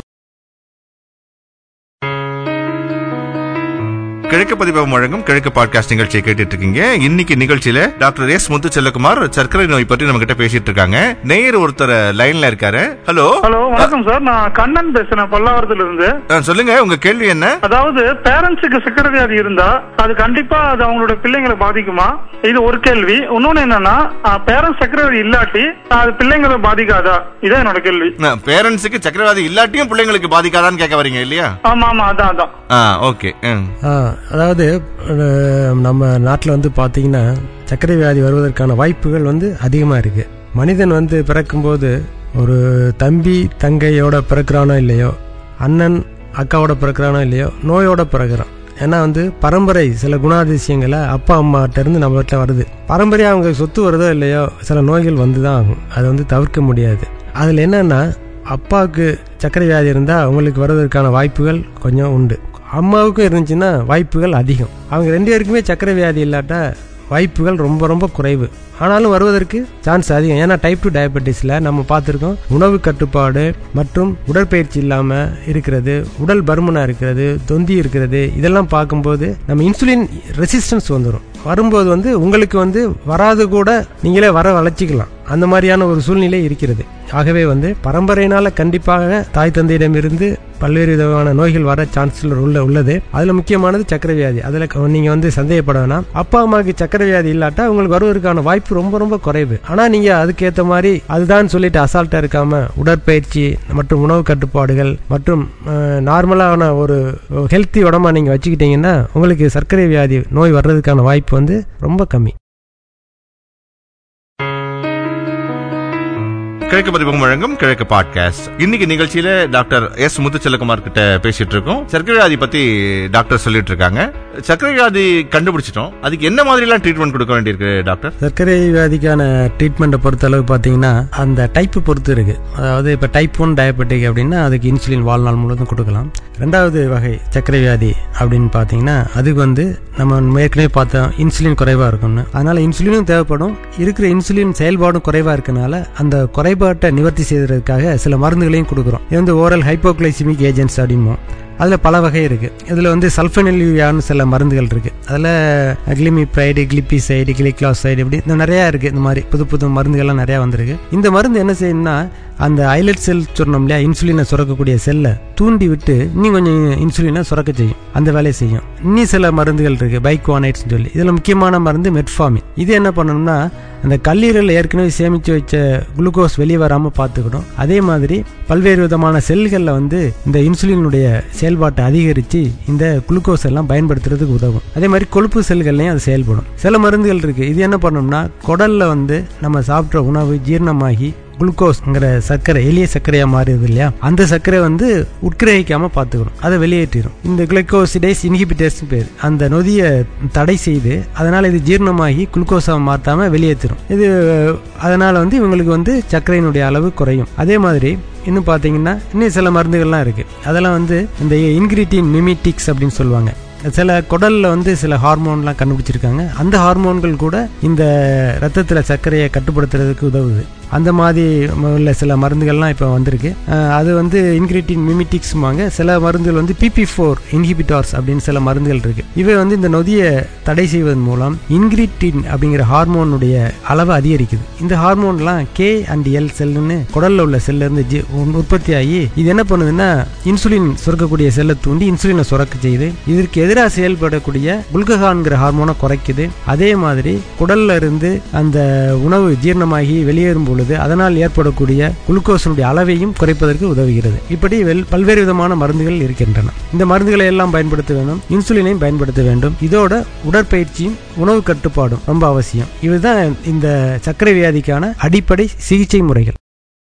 கிழக்கு பதிப்பகம் வழங்கும் கிழக்கு பாட்காஸ்ட் நிகழ்ச்சியை கேட்டுட்டு இருக்கீங்க இன்னைக்கு நிகழ்ச்சியில டாக்டர் எஸ் முத்து செல்லகுமார் சர்க்கரை நோய் பற்றி நம்ம கிட்ட பேசிட்டு இருக்காங்க நேயர் ஒருத்தர் லைன்ல இருக்காரு ஹலோ ஹலோ வணக்கம் சார் நான் கண்ணன் பேசுறேன் பல்லாவரத்துல இருந்து அஹ், சொல்லுங்க உங்க கேள்வி என்ன அதாவது பேரண்ட்ஸுக்கு சக்கரை வியாதி இருந்தா அது கண்டிப்பா அது அவங்களோட பிள்ளைங்களை பாதிக்குமா இது ஒரு கேள்வி இன்னொன்னு என்னன்னா பேரண்ட்ஸ் சக்கரை வியாதி இல்லாட்டி அது பிள்ளைங்களை பாதிக்காதா இதான் என்னோட கேள்வி பேரண்ட்ஸுக்கு சக்கரவாதி இல்லாட்டியும் பிள்ளைங்களுக்கு பாதிக்காதான்னு கேட்க வரீங்க இல்லையா ஆமா ஆமா அதான் அதான் ஆ ஓகே ஆ, அதாவது அஹ், நம்ம நாட்டில் வந்து பார்த்தீங்கன்னா சர்க்கரை வியாதி வருவதற்கான வாய்ப்புகள் வந்து அதிகமாக இருக்குது மனிதன் வந்து பிறக்கும்போது ஒரு தம்பி தங்கையோட பிறக்கிறானோ இல்லையோ அண்ணன் அக்காவோட பிறக்கிறானோ இல்லையோ நோயோட பிறக்கிறான் ஏன்னா வந்து பரம்பரை சில குணாதிசயங்களை அப்பா அம்மாட்ட இருந்து நம்ம வீட்டில் வருது பரம்பரையாக அவங்க சொத்து வருதோ இல்லையோ சில நோய்கள் வந்து தான் ஆகும் அதை வந்து தவிர்க்க முடியாது அதில் என்னன்னா அப்பாவுக்கு சர்க்கரை வியாதி இருந்தால் அவங்களுக்கு வர்றதற்கான வாய்ப்புகள் கொஞ்சம் உண்டு அம்மாவுக்கும் இருந்துச்சுன்னா வாய்ப்புகள் அதிகம் அவங்க ரெண்டு பேருக்குமே சர்க்கரை வியாதி இல்லாட்டா வாய்ப்புகள் ரொம்ப ரொம்ப குறைவு ஆனாலும் வருவதற்கு சான்ஸ் அதிகம் ஏன்னா டைப் டூ டயபெட்டிஸில் நம்ம பார்த்துருக்கோம் உணவு கட்டுப்பாடு மற்றும் உடற்பயிற்சி இல்லாமல் இருக்கிறது உடல் பருமனாக இருக்கிறது தொந்தி இருக்கிறது இதெல்லாம் பார்க்கும்போது நம்ம இன்சுலின் ரெசிஸ்டன்ஸ் வந்துடும் வரும்போது வந்து உங்களுக்கு வந்து வராது கூட நீங்களே வர வளர்ச்சிக்கலாம் அந்த மாதிரியான ஒரு சூழ்நிலை இருக்கிறது ஆகவே வந்து பரம்பரையினால கண்டிப்பாக தாய் தந்தையிடமிருந்து பல்வேறு விதமான நோய்கள் வர சான்ஸ்கள் உள்ள உள்ளது அதுல முக்கியமானது சக்கரை வியாதி அதுல க- நீங்க வந்து சந்தேகப்பட வேணாம் அப்பா அம்மாவுக்கு சக்கரை வியாதி இல்லாட்டா உங்களுக்கு வருவதற்கான வாய்ப்பு ரொம்ப ரொம்ப குறைவு ஆனா நீங்க அதுக்கேத்த மாதிரி அதுதான் சொல்லிட்டு அசால்ட்டா இருக்காம உடற்பயிற்சி மற்றும் உணவு கட்டுப்பாடுகள் மற்றும் அஹ், நார்மலான ஒரு ஹெல்த்தி உடம்பா நீங்க வச்சுக்கிட்டீங்கன்னா உங்களுக்கு சர்க்கரை வியாதி நோய் வர்றதுக்கான வாய்ப்பு வந்து ரொம்ப கம்மி கிழக்கு பதிப்பகம் வழங்கும் கிழக்கு பாட்காஸ்ட் இன்னைக்கு நிகழ்ச்சியில டாக்டர் எஸ் முத்துச்செல்லகுமார் கிட்ட பேசிட்டு இருக்கோம் சர்க்கரை வியாதி பத்தி டாக்டர் சொல்லிட்டு இருக்காங்க சர்க்கரை வியாதி கண்டுபிடிச்சிட்டோம் அதுக்கு என்ன மாதிரி எல்லாம் ட்ரீட்மெண்ட் கொடுக்க வேண்டியிருக்கு டாக்டர் சர்க்கரை வியாதிக்கான ட்ரீட்மெண்ட்டை பொறுத்த அளவு பார்த்தீங்கன்னா அந்த டைப்பு பொறுத்து இருக்கு அதாவது இப்போ டைப் ஒன் டயபெட்டிக் அப்படின்னா அதுக்கு இன்சுலின் வாழ்நாள் முழுவதும் கொடுக்கலாம் ரெண்டாவது வகை சர்க்கரை வியாதி அப்படின்னு பார்த்தீங்கன்னா அதுக்கு வந்து நம்ம ஏற்கனவே பார்த்தோம் இன்சுலின் குறைவாக இருக்கும்னு அதனால இன்சுலினும் தேவைப்படும் இருக்கிற இன்சுலின் செயல்பாடும் குறைவாக இருக்கனால அந்த குறைபாட்டை நிவர்த்தி செய்வதற்காக சில மருந்துகளையும் கொடுக்குறோம் இது வந்து ஓரல் ஹைப்போகிளைசிமிக் ஏஜென்ட்ஸ் அப்படிமோ அதில் பல வகை இருக்கு இதில் வந்து சல்ஃபனிலியான்னு சில மருந்துகள் இருக்கு அதில் கிளிமிப்ரைடு கிளிப்பிசைடு கிளிக்ளாசைடு இப்படி இந்த நிறையா இருக்கு இந்த மாதிரி புது புது மருந்துகள்லாம் நிறையா வந்திருக்கு இந்த மருந்து என்ன செய்யணும்னா அந்த ஐலட் செல் சொன்னோம் இல்லையா இன்சுலினை சுரக்கக்கூடிய செல்லை தூண்டி விட்டு இன்னும் கொஞ்சம் இன்சுலினை சுரக்க செய்யும் அந்த வேலையை செய்யும் இன்னும் சில மருந்துகள் இருக்கு பைக்வானைட்ஸ்னு சொல்லி இதில் முக்கியமான மருந்து மெட்ஃபாமின் இது என்ன பண்ணணும்னா அந்த கல்லீரலில் ஏற்கனவே சேமித்து வச்ச குளுக்கோஸ் வெளியே வராமல் பார்த்துக்கணும் அதே மாதிரி பல்வேறு விதமான செல்களில் வந்து இந்த இன்சுலினுடைய செயல்பாட்டை அதிகரித்து இந்த குளுக்கோஸ் எல்லாம் பயன்படுத்துறதுக்கு உதவும் அதே மாதிரி கொழுப்பு செல்கள்லையும் அது செயல்படும் சில மருந்துகள் இருக்கு இது என்ன பண்ணணும்னா குடல்ல வந்து நம்ம சாப்பிட்ற உணவு ஜீரணமாகி குளுக்கோஸ்ங்கிற சர்க்கரை எளிய சர்க்கரையா மாறுது இல்லையா அந்த சர்க்கரை வந்து உட்கிரகிக்காம பார்த்துக்கணும் அதை வெளியேற்றிடும் இந்த குளுக்கோசிடைஸ் இன்ஹிபிட்டர்ஸ் பேர் அந்த நொதியை தடை செய்து அதனால இது ஜீரணமாகி குளுக்கோஸா மாத்தாம வெளியேற்றிடும் இது அதனால வந்து இவங்களுக்கு வந்து சர்க்கரையினுடைய அளவு குறையும் அதே மாதிரி இன்னும் பார்த்தீங்கன்னா இன்னும் சில மருந்துகள்லாம் இருக்கு அதெல்லாம் வந்து இந்த இன்கிரிட்டின் மிமிட்டிக்ஸ் அப்படின்னு சொல்லுவாங்க சில குடல்ல வந்து சில ஹார்மோன்லாம் கண்டுபிடிச்சிருக்காங்க அந்த ஹார்மோன்கள் கூட இந்த ரத்தத்துல சர்க்கரையை கட்டுப்படுத்துறதுக்கு உதவுது அந்த மாதிரி உள்ள சில மருந்துகள்லாம் இப்போ வந்திருக்கு அஹ் அது வந்து இன்கிரிட்டின் மிமிட்டிக்ஸ்மாங்க சில மருந்துகள் வந்து பிபி ஃபோர் இன்ஹிபிட்டார்ஸ் அப்படின்னு சில மருந்துகள் இருக்கு இவை வந்து இந்த நொதியை தடை செய்வதன் மூலம் இன்கிரிட்டின் அப்படிங்கிற ஹார்மோனுடைய அளவு அதிகரிக்குது இந்த ஹார்மோன்லாம் கே அண்ட் எல் செல்லுன்னு குடல்ல உள்ள செல்ல இருந்து ஜி- உற்பத்தி ஆகி இது என்ன பண்ணுதுன்னா இன்சுலின் சுரக்கக்கூடிய செல்லை தூண்டி இன்சுலினை சுரக்க செய்யுது இதற்கு எதிராக செயல்படக்கூடிய குளுக்ககான்கிற ஹார்மோனை குறைக்குது அதே மாதிரி குடல்ல இருந்து அந்த உணவு ஜீரணமாகி வெளியேறும் பொழுது பொழுது அதனால் ஏற்படக்கூடிய குளுக்கோஸினுடைய அளவையும் குறைப்பதற்கு உதவுகிறது இப்படி வெல்- பல்வேறு விதமான மருந்துகள் இருக்கின்றன இந்த மருந்துகளை எல்லாம் பயன்படுத்த வேண்டும் இன்சுலினையும் பயன்படுத்த வேண்டும் இதோட உடற்பயிற்சியும் உணவு கட்டுப்பாடும் ரொம்ப அவசியம் இதுதான் இந்த சர்க்கரை வியாதிக்கான அடிப்படை சிகிச்சை முறைகள்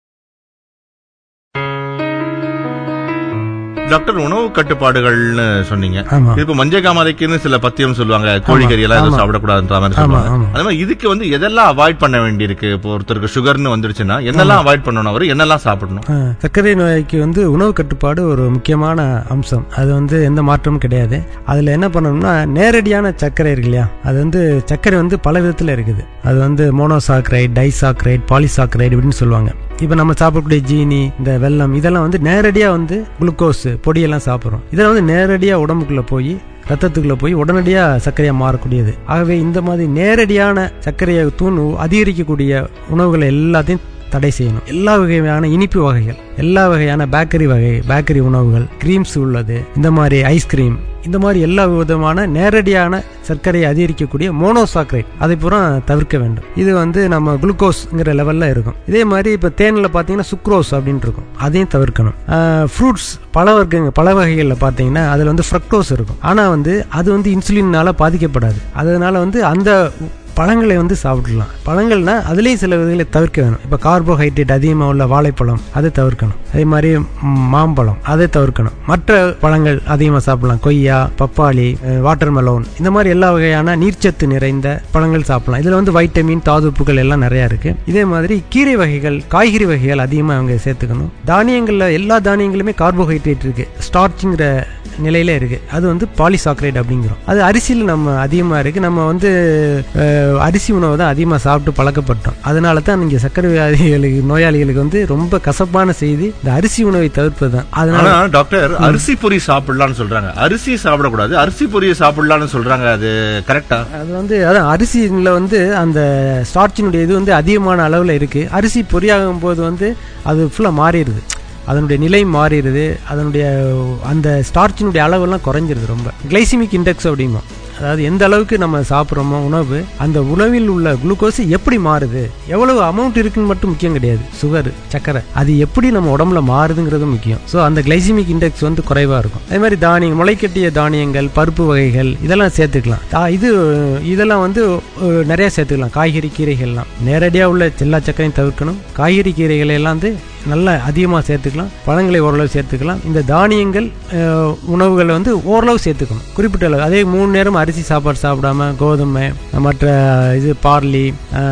டாக்டர் உணவு கட்டுப்பாடுகள்னு சொன்னீங்க ஆமா இப்ப மஞ்சள் காமாலைக்குன்னு சில பத்தியம் சொல்லுவாங்க கோழிக்கறி எல்லாம் எதுவும் ஆமா. சாப்பிடக்கூடாதுன்ற மாதிரி ஆமா, சொல்லுவாங்க ஆமா. அதே மாதிரி இதுக்கு வந்து எதெல்லாம் அவாய்ட் பண்ண வேண்டியிருக்கு இப்போ ஒருத்தருக்கு சுகர்னு வந்துடுச்சுன்னா என்னெல்லாம் அவாய்ட் பண்ணணும் அவரு என்னெல்லாம் சாப்பிடணும் ஆ, சர்க்கரை நோய்க்கு வந்து உணவு கட்டுப்பாடு ஒரு முக்கியமான அம்சம் அது வந்து எந்த மாற்றமும் கிடையாது அதில் என்ன பண்ணணும்னா நேரடியான சர்க்கரை இருக்கு இல்லையா அது வந்து சர்க்கரை வந்து பல விதத்தில் இருக்குது அது வந்து மோனோசாக்ரைட் டைசாக்ரைட் பாலிசாக்ரைட் இப்படின்னு சொல்லுவாங்க இப்போ நம்ம சாப்பிடக்கூடிய ஜீனி இந்த வெல்லம் இதெல்லாம் வந்து நேரடியாக வந்து குளுக்கோஸ் பொடியெல்லாம் சாப்பிட்றோம் இதெல்லாம் வந்து நேரடியாக உடம்புக்குள்ளே போய் ரத்தத்துக்குள்ள போய் உடனடியாக சர்க்கரையாக மாறக்கூடியது ஆகவே இந்த மாதிரி நேரடியான சர்க்கரையை தூண் அதிகரிக்கக்கூடிய உணவுகளை எல்லாத்தையும் தடை செய்யணும் எல்லா வகையான இனிப்பு வகைகள் எல்லா வகையான பேக்கரி வகை பேக்கரி உணவுகள் கிரீம்ஸ் உள்ளது இந்த மாதிரி ஐஸ்கிரீம் இந்த மாதிரி எல்லா விதமான நேரடியான சர்க்கரையை அதிகரிக்கக்கூடிய மோனோசாக்ரைட் அதை பூரா தவிர்க்க வேண்டும் இது வந்து நம்ம குளுக்கோஸ்ங்கிற லெவல்ல இருக்கும் இதே மாதிரி இப்போ தேனில் பார்த்தீங்கன்னா சுக்ரோஸ் அப்படின்னு இருக்கும் அதையும் தவிர்க்கணும் ஃப்ரூட்ஸ் பல வர்க்கங்க பல வகைகளில் பார்த்தீங்கன்னா அதில் வந்து ஃப்ரக்டோஸ் இருக்கும் ஆனால் வந்து அது வந்து இன்சுலினால பாதிக்கப்படாது அதனால வந்து அந்த பழங்களை வந்து சாப்பிடலாம் பழங்கள்னா அதுலேயும் சில விதைகளை தவிர்க்க வேணும் இப்போ கார்போஹைட்ரேட் அதிகமாக உள்ள வாழைப்பழம் அதை தவிர்க்கணும் அதே மாதிரி ம், மாம்பழம் அதை தவிர்க்கணும் மற்ற பழங்கள் அதிகமாக சாப்பிடலாம் கொய்யா பப்பாளி வாட்டர் மெலோன் இந்த மாதிரி எல்லா வகையான நீர்ச்சத்து நிறைந்த பழங்கள் சாப்பிடலாம் இதில் வந்து வைட்டமின் தாதுப்புகள் எல்லாம் நிறையா இருக்கு இதே மாதிரி கீரை வகைகள் காய்கறி வகைகள் அதிகமாக அவங்க சேர்த்துக்கணும் தானியங்களில் எல்லா தானியங்களுமே கார்போஹைட்ரேட் இருக்கு ஸ்டார்ச்ங்கிற நிலையில இருக்கு அது வந்து பாலிசாக்ரைட் அப்படிங்கிறோம் அது அரிசியில் நம்ம அதிகமாக இருக்கு நம்ம வந்து அஹ், அரிசி உணவை தான் அதிகமாக சாப்பிட்டு பழக்கப்பட்டோம் அதனால தான் நீங்க சர்க்கரை வியாதிகளுக்கு நோயாளிகளுக்கு வந்து ரொம்ப கசப்பான செய்தி இந்த அரிசி உணவை தவிர்ப்பது தான் அதனால ஆனா டாக்டர் அரிசி பொரி சாப்பிடலாம்னு சொல்றாங்க அரிசி சாப்பிடக்கூடாது அரிசி பொரியை சாப்பிடலாம்னு சொல்றாங்க அது கரெக்டா அது வந்து அதான் அரிசியில் வந்து அந்த ஸ்டார்ச்சினுடைய இது வந்து அதிகமான அளவில் இருக்கு அரிசி பொரியாகும் போது வந்து அது ஃபுல்லாக மாறிடுது அதனுடைய நிலை மாறிடுது அதனுடைய அந்த ஸ்டார்ச்சினுடைய அளவெல்லாம் குறைஞ்சிருது ரொம்ப கிளைசிமிக் இண்டெக்ஸ் அப்படிமா அதாவது எந்த அளவுக்கு நம்ம சாப்பிட்றோமோ உணவு அந்த உணவில் உள்ள குளுக்கோஸ் எப்படி மாறுது எவ்வளவு அமௌண்ட் இருக்குன்னு மட்டும் முக்கியம் கிடையாது சுகர் சக்கரை அது எப்படி நம்ம உடம்புல மாறுதுங்கிறது முக்கியம் ஸோ அந்த கிளைசிமிக் இண்டெக்ஸ் வந்து குறைவா இருக்கும் அதே மாதிரி தானியம் முளைக்கட்டிய தானியங்கள் பருப்பு வகைகள் இதெல்லாம் சேர்த்துக்கலாம் தா- இது இதெல்லாம் வந்து அஹ், நிறைய சேர்த்துக்கலாம் காய்கறி கீரைகள்லாம் நேரடியாக உள்ள எல்லா சக்கரையும் தவிர்க்கணும் காய்கறி கீரைகளை எல்லாம் வந்து நல்லா அதிகமாக சேர்த்துக்கலாம் பழங்களை ஓரளவு சேர்த்துக்கலாம் இந்த தானியங்கள் அஹ், உணவுகளை வந்து ஓரளவு சேர்த்துக்கணும் குறிப்பிட்ட அளவு அதே மூணு நேரம் அரிசி சாப்பாடு சாப்பிடாம கோதுமை மற்ற இது பார்லி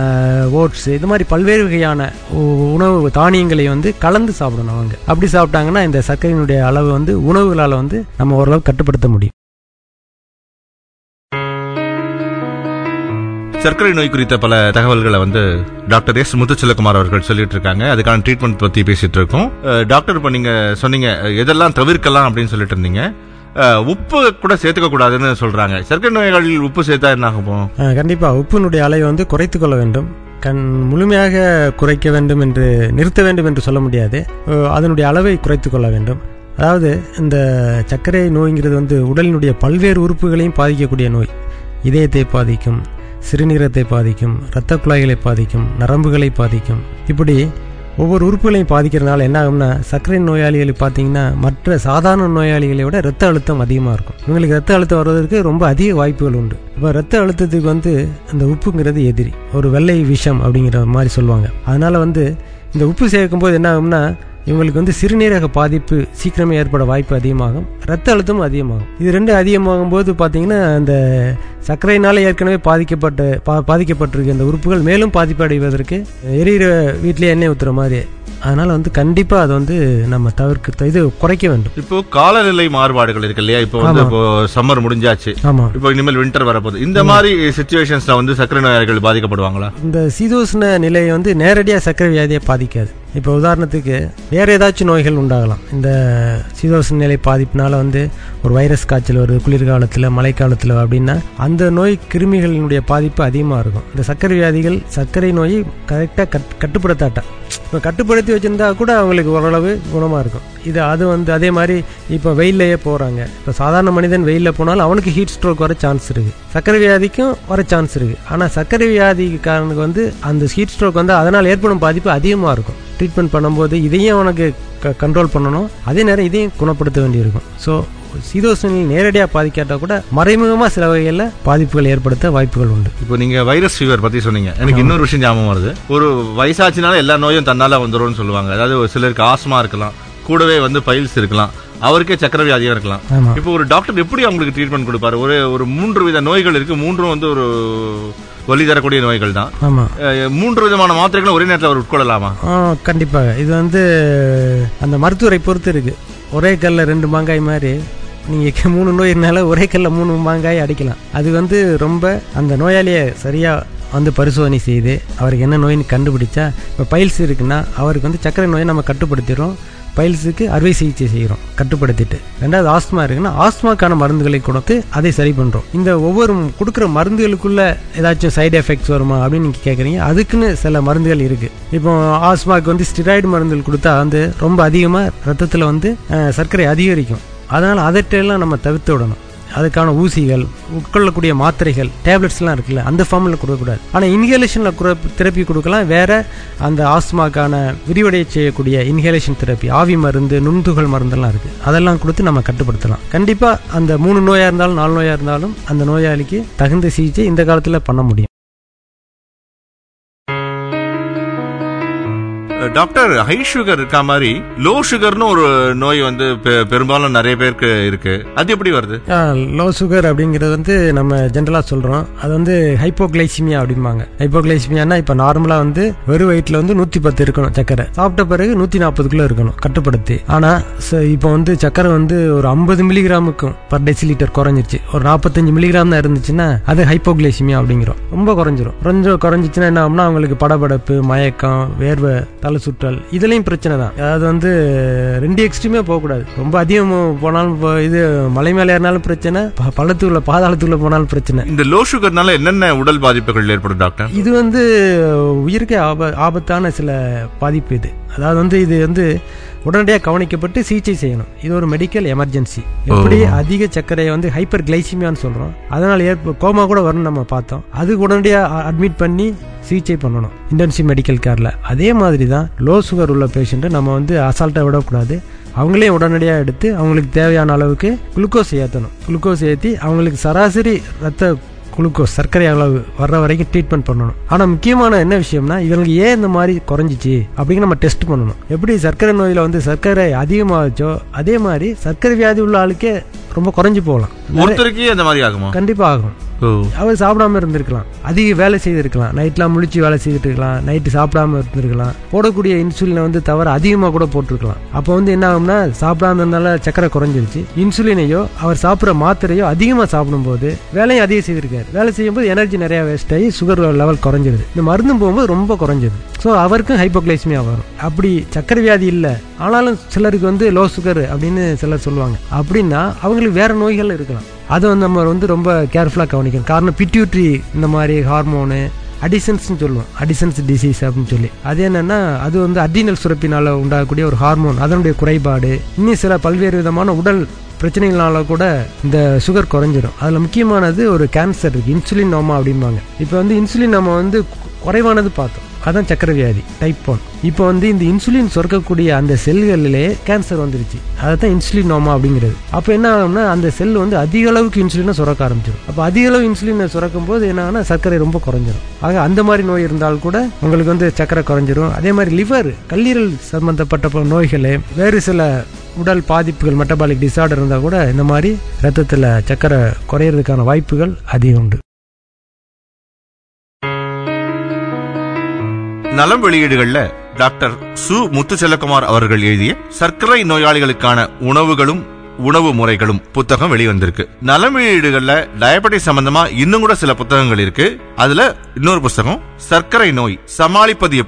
ஓட்ஸ் இது மாதிரி பல்வேறு வகையான உ- உணவு தானியங்களை வந்து கலந்து சாப்பிடணும் அவங்க அப்படி சாப்பிட்டாங்கன்னா இந்த சர்க்கரையினுடைய அளவு வந்து உணவுகளால் வந்து நம்ம ஓரளவு கட்டுப்படுத்த முடியும் சர்க்கரை நோய் குறித்த பல தகவல்களை வந்து டாக்டர் எஸ் முத்துச்செல்லகுமார் அவர்கள் சொல்லிட்டு இருக்காங்க அதுக்கான ட்ரீட்மெண்ட் பத்தி பேசிட்டு இருக்கோம் அஹ், டாக்டர் இப்ப நீங்க சொன்னீங்க அஹ், எதெல்லாம் தவிர்க்கலாம் அப்படின்னு சொல்லிட்டு இருந்தீங்க அஹ், உப்பு கூட சேர்த்துக்க கூடாதுன்னு சொல்றாங்க சர்க்கரை நோயாளிகள் உப்பு சேர்த்தா என்ன ஆகும் அஹ், கண்டிப்பா உப்பினுடைய அளவை வந்து குறைத்து கொள்ள வேண்டும் கண் முழுமையாக குறைக்க வேண்டும் என்று நிறுத்த வேண்டும் என்று சொல்ல முடியாது அஹ், அதனுடைய அளவை குறைத்து கொள்ள வேண்டும் அதாவது இந்த சர்க்கரை நோய்ங்கிறது வந்து உடலினுடைய பல்வேறு உறுப்புகளையும் பாதிக்கக்கூடிய நோய் இதயத்தை பாதிக்கும் சிறுநீரகத்தை பாதிக்கும் இரத்த குழாய்களை பாதிக்கும் நரம்புகளை பாதிக்கும் இப்படி ஒவ்வொரு உறுப்புகளையும் பாதிக்கிறதுனால என்ன ஆகும்னா சர்க்கரை நோயாளிகளுக்கு பார்த்தீங்கன்னா மற்ற சாதாரண நோயாளிகளை விட ரத்த அழுத்தம் அதிகமாக இருக்கும் இவங்களுக்கு ரத்த அழுத்தம் வர்றதுக்கு ரொம்ப அதிக வாய்ப்புகள் உண்டு இப்போ ரத்த அழுத்தத்துக்கு வந்து அந்த உப்புங்கிறது எதிரி ஒரு வெள்ளை விஷம் அப்படிங்கிற மாதிரி சொல்லுவாங்க அதனால வந்து இந்த உப்பு சேர்க்கும்போது என்ன ஆகும்னா இவங்களுக்கு வந்து சிறுநீரக பாதிப்பு சீக்கிரமே ஏற்பட வாய்ப்பு அதிகமாகும் ரத்த அழுத்தமும் அதிகமாகும் இது ரெண்டு அதிகமாகும் போது பார்த்தீங்கன்னா அந்த சர்க்கரையினால ஏற்கனவே பாதிக்கப்பட்ட பா பாதிக்கப்பட்டிருக்க இந்த உறுப்புகள் மேலும் பாதிப்படைவதற்கு எரியிற வீட்டிலேயே எண்ணெய் ஊற்றுற மாதிரி அதனால வந்து கண்டிப்பா அதை வந்து நம்ம தவிர்க்க இது குறைக்க வேண்டும் இப்போ காலநிலை மாறுபாடுகள் இருக்கு இல்லையா இப்போ வந்து ஆமா. இப்போ சம்மர் முடிஞ்சாச்சு ஆமா இப்போ இனிமேல் வின்டர் வரப்போகுது இந்த மாதிரி சுச்சுவேஷன்ஸ்ல வந்து சர்க்கரை நோயாளிகள் பாதிக்கப்படுவாங்களா இந்த சீதோஷ்ண நிலை வந்து நேரடியாக சர்க்கரை வியாதியை பாதிக்காது இப்போ உதாரணத்துக்கு வேற ஏதாச்சும் நோய்கள் உண்டாகலாம் இந்த சீதோஷ நிலை பாதிப்பினால வந்து ஒரு வைரஸ் காய்ச்சல் வருது குளிர்காலத்தில் மழைக்காலத்தில் அப்படின்னா அந்த நோய் கிருமிகளினுடைய பாதிப்பு அதிகமாக இருக்கும் இந்த சர்க்கரை வியாதிகள் சர்க்கரை நோயை கரெக்டாக கட் கட்டுப்படுத்தாட்டா இப்போ கட்டுப்படுத்தி வச்சிருந்தா கூட அவங்களுக்கு ஓரளவு குணமாக இருக்கும் இது அது வந்து அதே மாதிரி இப்போ வெயில்லையே போகிறாங்க இப்போ சாதாரண மனிதன் வெயிலில் போனாலும் அவனுக்கு ஹீட் ஸ்ட்ரோக் வர சான்ஸ் இருக்குது சர்க்கரை வியாதிக்கும் வர சான்ஸ் இருக்குது ஆனால் சர்க்கரை வியாதிக்காரனுக்கு வந்து அந்த ஹீட் ஸ்ட்ரோக் வந்து அதனால் ஏற்படும் பாதிப்பு அதிகமாக இருக்கும் ட்ரீட்மெண்ட் பண்ணும்போது இதையும் அவனுக்கு கண்ட்ரோல் பண்ணணும் அதே நேரம் இதையும் குணப்படுத்த வேண்டியிருக்கும் ஸோ சீதோசனில் நேரடியாக பாதிக்காட்டா கூட மறைமுகமாக சில வகைகளில் பாதிப்புகள் ஏற்படுத்த வாய்ப்புகள் உண்டு இப்போ நீங்க வைரஸ் ஃபீவர் பத்தி சொன்னீங்க எனக்கு இன்னொரு விஷயம் ஞாபகம் வருது ஒரு வயசாச்சுனால எல்லா நோயும் தன்னால வந்துரும்னு சொல்லுவாங்க அதாவது ஒரு சிலருக்கு ஆஸ்மா இருக்கலாம் கூடவே வந்து பைல்ஸ் இருக்கலாம் அவருக்கே சக்கர வியாதியா இருக்கலாம் ஆமாம் இப்போ ஒரு டாக்டர் எப்படி அவங்களுக்கு ட்ரீட்மெண்ட் கொடுப்பாரு ஒரு ஒரு மூன்று வித நோய்கள் இருக்கு மூன்றும் வந்து ஒரு வலி தரக்கூடிய நோய்கள் தான் ஆமாம் அஹ், மூன்று விதமான மாத்திரைகளும் ஒரே நேரத்தில் அவர் உட்கொள்ளலாமா ஆ கண்டிப்பாக இது வந்து அந்த மருத்துவரை பொறுத்து இருக்கு ஒரே கல்ல ரெண்டு மாங்காய் மாதிரி நீங்கள் மூணு நோய் இருந்தாலும் ஒரே கல்ல மூணு மாங்காய் அடிக்கலாம் அது வந்து ரொம்ப அந்த நோயாளியை சரியாக வந்து பரிசோதனை செய்து அவருக்கு என்ன நோயின்னு கண்டுபிடிச்சா இப்போ பைல்ஸ் இருக்குன்னா அவருக்கு வந்து சர்க்கரை நோயை நம்ம கட்டுப்படுத்திடுறோம் பைல்ஸுக்கு அறுவை சிகிச்சை செய்கிறோம் கட்டுப்படுத்திட்டு ரெண்டாவது ஆஸ்மா இருக்குன்னா ஆஸ்மாக்கான மருந்துகளை கொடுத்து அதை சரி பண்ணுறோம் இந்த ஒவ்வொரு கொடுக்குற மருந்துகளுக்குள்ள ஏதாச்சும் சைடு எஃபெக்ட்ஸ் வருமா அப்படின்னு நீங்கள் கேட்குறீங்க அதுக்குன்னு சில மருந்துகள் இருக்குது இப்போ ஆஸ்மாக்கு வந்து ஸ்டிராய்டு மருந்துகள் கொடுத்தா வந்து ரொம்ப அதிகமாக ரத்தத்தில் வந்து அஹ், சர்க்கரை அதிகரிக்கும் அதனால் அதற்றையெல்லாம் நம்ம தவிர்த்து விடணும் அதுக்கான ஊசிகள் உட்கொள்ளக்கூடிய மாத்திரைகள் டேப்லெட்ஸ்லாம் இருக்குல்ல அந்த ஃபார்மில் கொடுக்கக்கூடாது ஆனால் இன்ஹேலேஷனில் தெரப்பி கொடுக்கலாம் வேற அந்த ஆஸ்மாக்கான விரிவடைய செய்யக்கூடிய இன்ஹேலேஷன் தெரப்பி ஆவி மருந்து நுண்துகள் மருந்தெல்லாம் இருக்குது அதெல்லாம் கொடுத்து நம்ம கட்டுப்படுத்தலாம் கண்டிப்பாக அந்த மூணு நோயாக இருந்தாலும் நாலு நோயாக இருந்தாலும் அந்த நோயாளிக்கு தகுந்த சிகிச்சை இந்த காலத்தில் பண்ண முடியும் அஹ், டாக்டர் ஹை சுகர் இருக்கா மாதிரி லோ சுகர்னு ஒரு நோய் வந்து பெ- பெரும்பாலும் நிறைய பேருக்கு இருக்கு அது எப்படி வருது லோ சுகர் அப்படிங்கிறது வந்து நம்ம ஜென்ரலாக சொல்கிறோம் அது வந்து ஹைப்போகிளைசிமியா அப்படிம்பாங்க ஹைப்போகிளைசிமியானா இப்போ நார்மலாக வந்து வெறும் வயிற்றில் வந்து நூற்றி பத்து இருக்கணும் சக்கரை சாப்பிட்ட பிறகு நூற்றி நாற்பதுக்குள்ளே இருக்கணும் கட்டுப்படுத்தி ஆனால் இப்போ வந்து சக்கரை வந்து ஒரு ஐம்பது மில்லிகிராமுக்கும் பர் டெசிலிட்டர் குறைஞ்சிருச்சு ஒரு நாற்பத்தஞ்சு மில்லிகிராம் தான் இருந்துச்சுன்னா அது ஹைப்போகிளைசிமியா அப்படிங்கிறோம் ரொம்ப குறைஞ்சிரும் கொஞ்சம் குறைஞ்சிச்சுன்னா என்ன ஆகும்னா அவங்களுக்கு படபடப்பு மயக்கம் வேர்வை தலை சுற்றல் இதுலயும் பிரச்சனை தான் அதாவது வந்து ரெண்டு எக்ஸ்ட்ரீமே போகக்கூடாது ரொம்ப அதிகம் போனாலும் போ- இது மலை மேலே ஏறினாலும் பிரச்சனை ப- பள்ளத்துக்குள்ள பாதாளத்துக்குள்ள போனாலும் பிரச்சனை இந்த லோ சுகர்னால என்னென்ன உடல் பாதிப்புகள் ஏற்படும் டாக்டர் இது வந்து உயிருக்கே ஆப ஆபத்தான சில பாதிப்பு இது அதாவது வந்து இது வந்து உடனடியாக கவனிக்கப்பட்டு சிகிச்சை செய்யணும் இது ஒரு மெடிக்கல் எமர்ஜென்சி எப்படி அதிக சர்க்கரையை வந்து ஹைப்பர் கிளைசிமியான்னு சொல்றோம் அதனால் ஏற்ப கோமா கூட வரணும் நம்ம பார்த்தோம் அது உடனடியாக அட்மிட் பண்ணி சிகிச்சை பண்ணணும் இன்டென்சிவ் மெடிக்கல் கேரில் அதே மாதிரி தான் லோ சுகர் உள்ள பேஷண்ட்டை நம்ம வந்து அசால்ட்டாக விடக்கூடாது அவங்களே உடனடியாக எடுத்து அவங்களுக்கு தேவையான அளவுக்கு குளுக்கோஸ் ஏற்றணும் குளுக்கோஸ் ஏற்றி அவங்களுக்கு சராசரி ரத்த குளுக்கோஸ் சர்க்கரை அளவு வர்ற வரைக்கும் ட்ரீட்மெண்ட் பண்ணணும் ஆனால் முக்கியமான என்ன விஷயம்னா இவங்களுக்கு ஏன் இந்த மாதிரி குறைஞ்சிச்சு அப்படின்னு நம்ம டெஸ்ட் பண்ணணும் எப்படி சர்க்கரை நோயில் வந்து சர்க்கரை அதிகமாகச்சோ அதே மாதிரி சர்க்கரை வியாதி உள்ள ஆளுக்கே ரொம்ப குறைஞ்சு போகலாம் ஒருத்தருக்கே அந்த மாதிரி ஆகுமா கண்டிப்பாக ஆகும் ஓ அவர் சாப்பிடாம இருந்திருக்கலாம் அதிக வேலை செய்திருக்கலாம் நைட்லாம் முழிச்சு வேலை செய்துட்டு இருக்கலாம் நைட்டு சாப்பிடாம இருந்திருக்கலாம் போடக்கூடிய இன்சுலினை வந்து தவிர அதிகமாக கூட போட்டிருக்கலாம் அப்போ வந்து என்ன ஆகும்னா சாப்பிடாம இருந்தனால சக்கரை குறைஞ்சிருச்சு இன்சுலினையோ அவர் சாப்பிட்ற மாத்திரையோ அதிகமாக சாப்பிடும்போது வேலையும் அதிகம் செய்திருக்காரு வேலை செய்யும்போது எனர்ஜி நிறைய வேஸ்ட் ஆகி சுகர் லெவல் குறைஞ்சிருது இந்த மருந்தும் போகும்போது ரொம்ப குறைஞ்சிருது ஸோ அவருக்கும் ஹைப்போகிளைசிமியா வரும் அப்படி சக்கரை வியாதி இல்லை ஆனாலும் சிலருக்கு வந்து லோ சுகர் அப்படின்னு சிலர் சொல்லுவாங்க அப்படின்னா அவங்களுக்கு வேற நோய்கள் இருக்கலாம் அதை வந்து நம்ம வந்து ரொம்ப கேர்ஃபுல்லாக கவனிக்கணும் காரணம் பிட்யூட்ரி இந்த மாதிரி ஹார்மோனு அடிசன்ஸ்னு சொல்லுவோம் அடிசன்ஸ் டிசீஸ் அப்படின்னு சொல்லி அது என்னன்னா அது வந்து அட்ரினல் சுரப்பினால உண்டாகக்கூடிய ஒரு ஹார்மோன் அதனுடைய குறைபாடு இன்னும் சில பல்வேறு விதமான உடல் பிரச்சனைகளால கூட இந்த சுகர் குறைஞ்சிரும் அதில் முக்கியமானது ஒரு கேன்சர் இருக்கு இன்சுலின் நோமா அப்படிம்பாங்க இப்போ வந்து இன்சுலின் நம்ம வந்து குறைவானது பார்த்தோம் அதான் சக்கரை வியாதி டைப் ஒன் இப்போ வந்து இந்த இன்சுலின் சுரக்கக்கூடிய அந்த செல்களிலே கேன்சர் வந்துருச்சு அதுதான் இன்சுலின் நோமா அப்படிங்கிறது அப்போ என்ன ஆகும்னா அந்த செல் வந்து அதிக அளவுக்கு இன்சுலினை சுரக்க ஆரம்பிச்சிடும் அப்போ அதிக அளவு இன்சுலினை சுரக்கும் போது என்ன ஆகும்னா சர்க்கரை ரொம்ப குறைஞ்சிரும் ஆக அந்த மாதிரி நோய் இருந்தால் கூட உங்களுக்கு வந்து சர்க்கரை குறைஞ்சிரும் அதே மாதிரி லிவர் கல்லீரல் சம்பந்தப்பட்ட ப- நோய்கள் வேறு சில உடல் பாதிப்புகள் மெட்டபாலிக் டிசார்டர் இருந்தால் கூட இந்த மாதிரி ரத்தத்தில் சர்க்கரை குறையிறதுக்கான வாய்ப்புகள் அதிகம் உண்டு நலம் வெளியீடுகள்ல டாக்டர் சு முத்துச்செல்லகுமார் அவர்கள் எழுதிய சர்க்கரை நோயாளிகளுக்கான உணவுகளும் உணவு முறைகளும் புத்தகம் வெளிவந்திருக்கு நலம் வெளியீடுகள்ல டயபெட்டிஸ் சம்பந்தமா இன்னும் கூட சில புத்தகங்கள் இருக்கு அதுல இன்னொரு புத்தகம் சர்க்கரை நோய் சமாளிப்பது எப்படி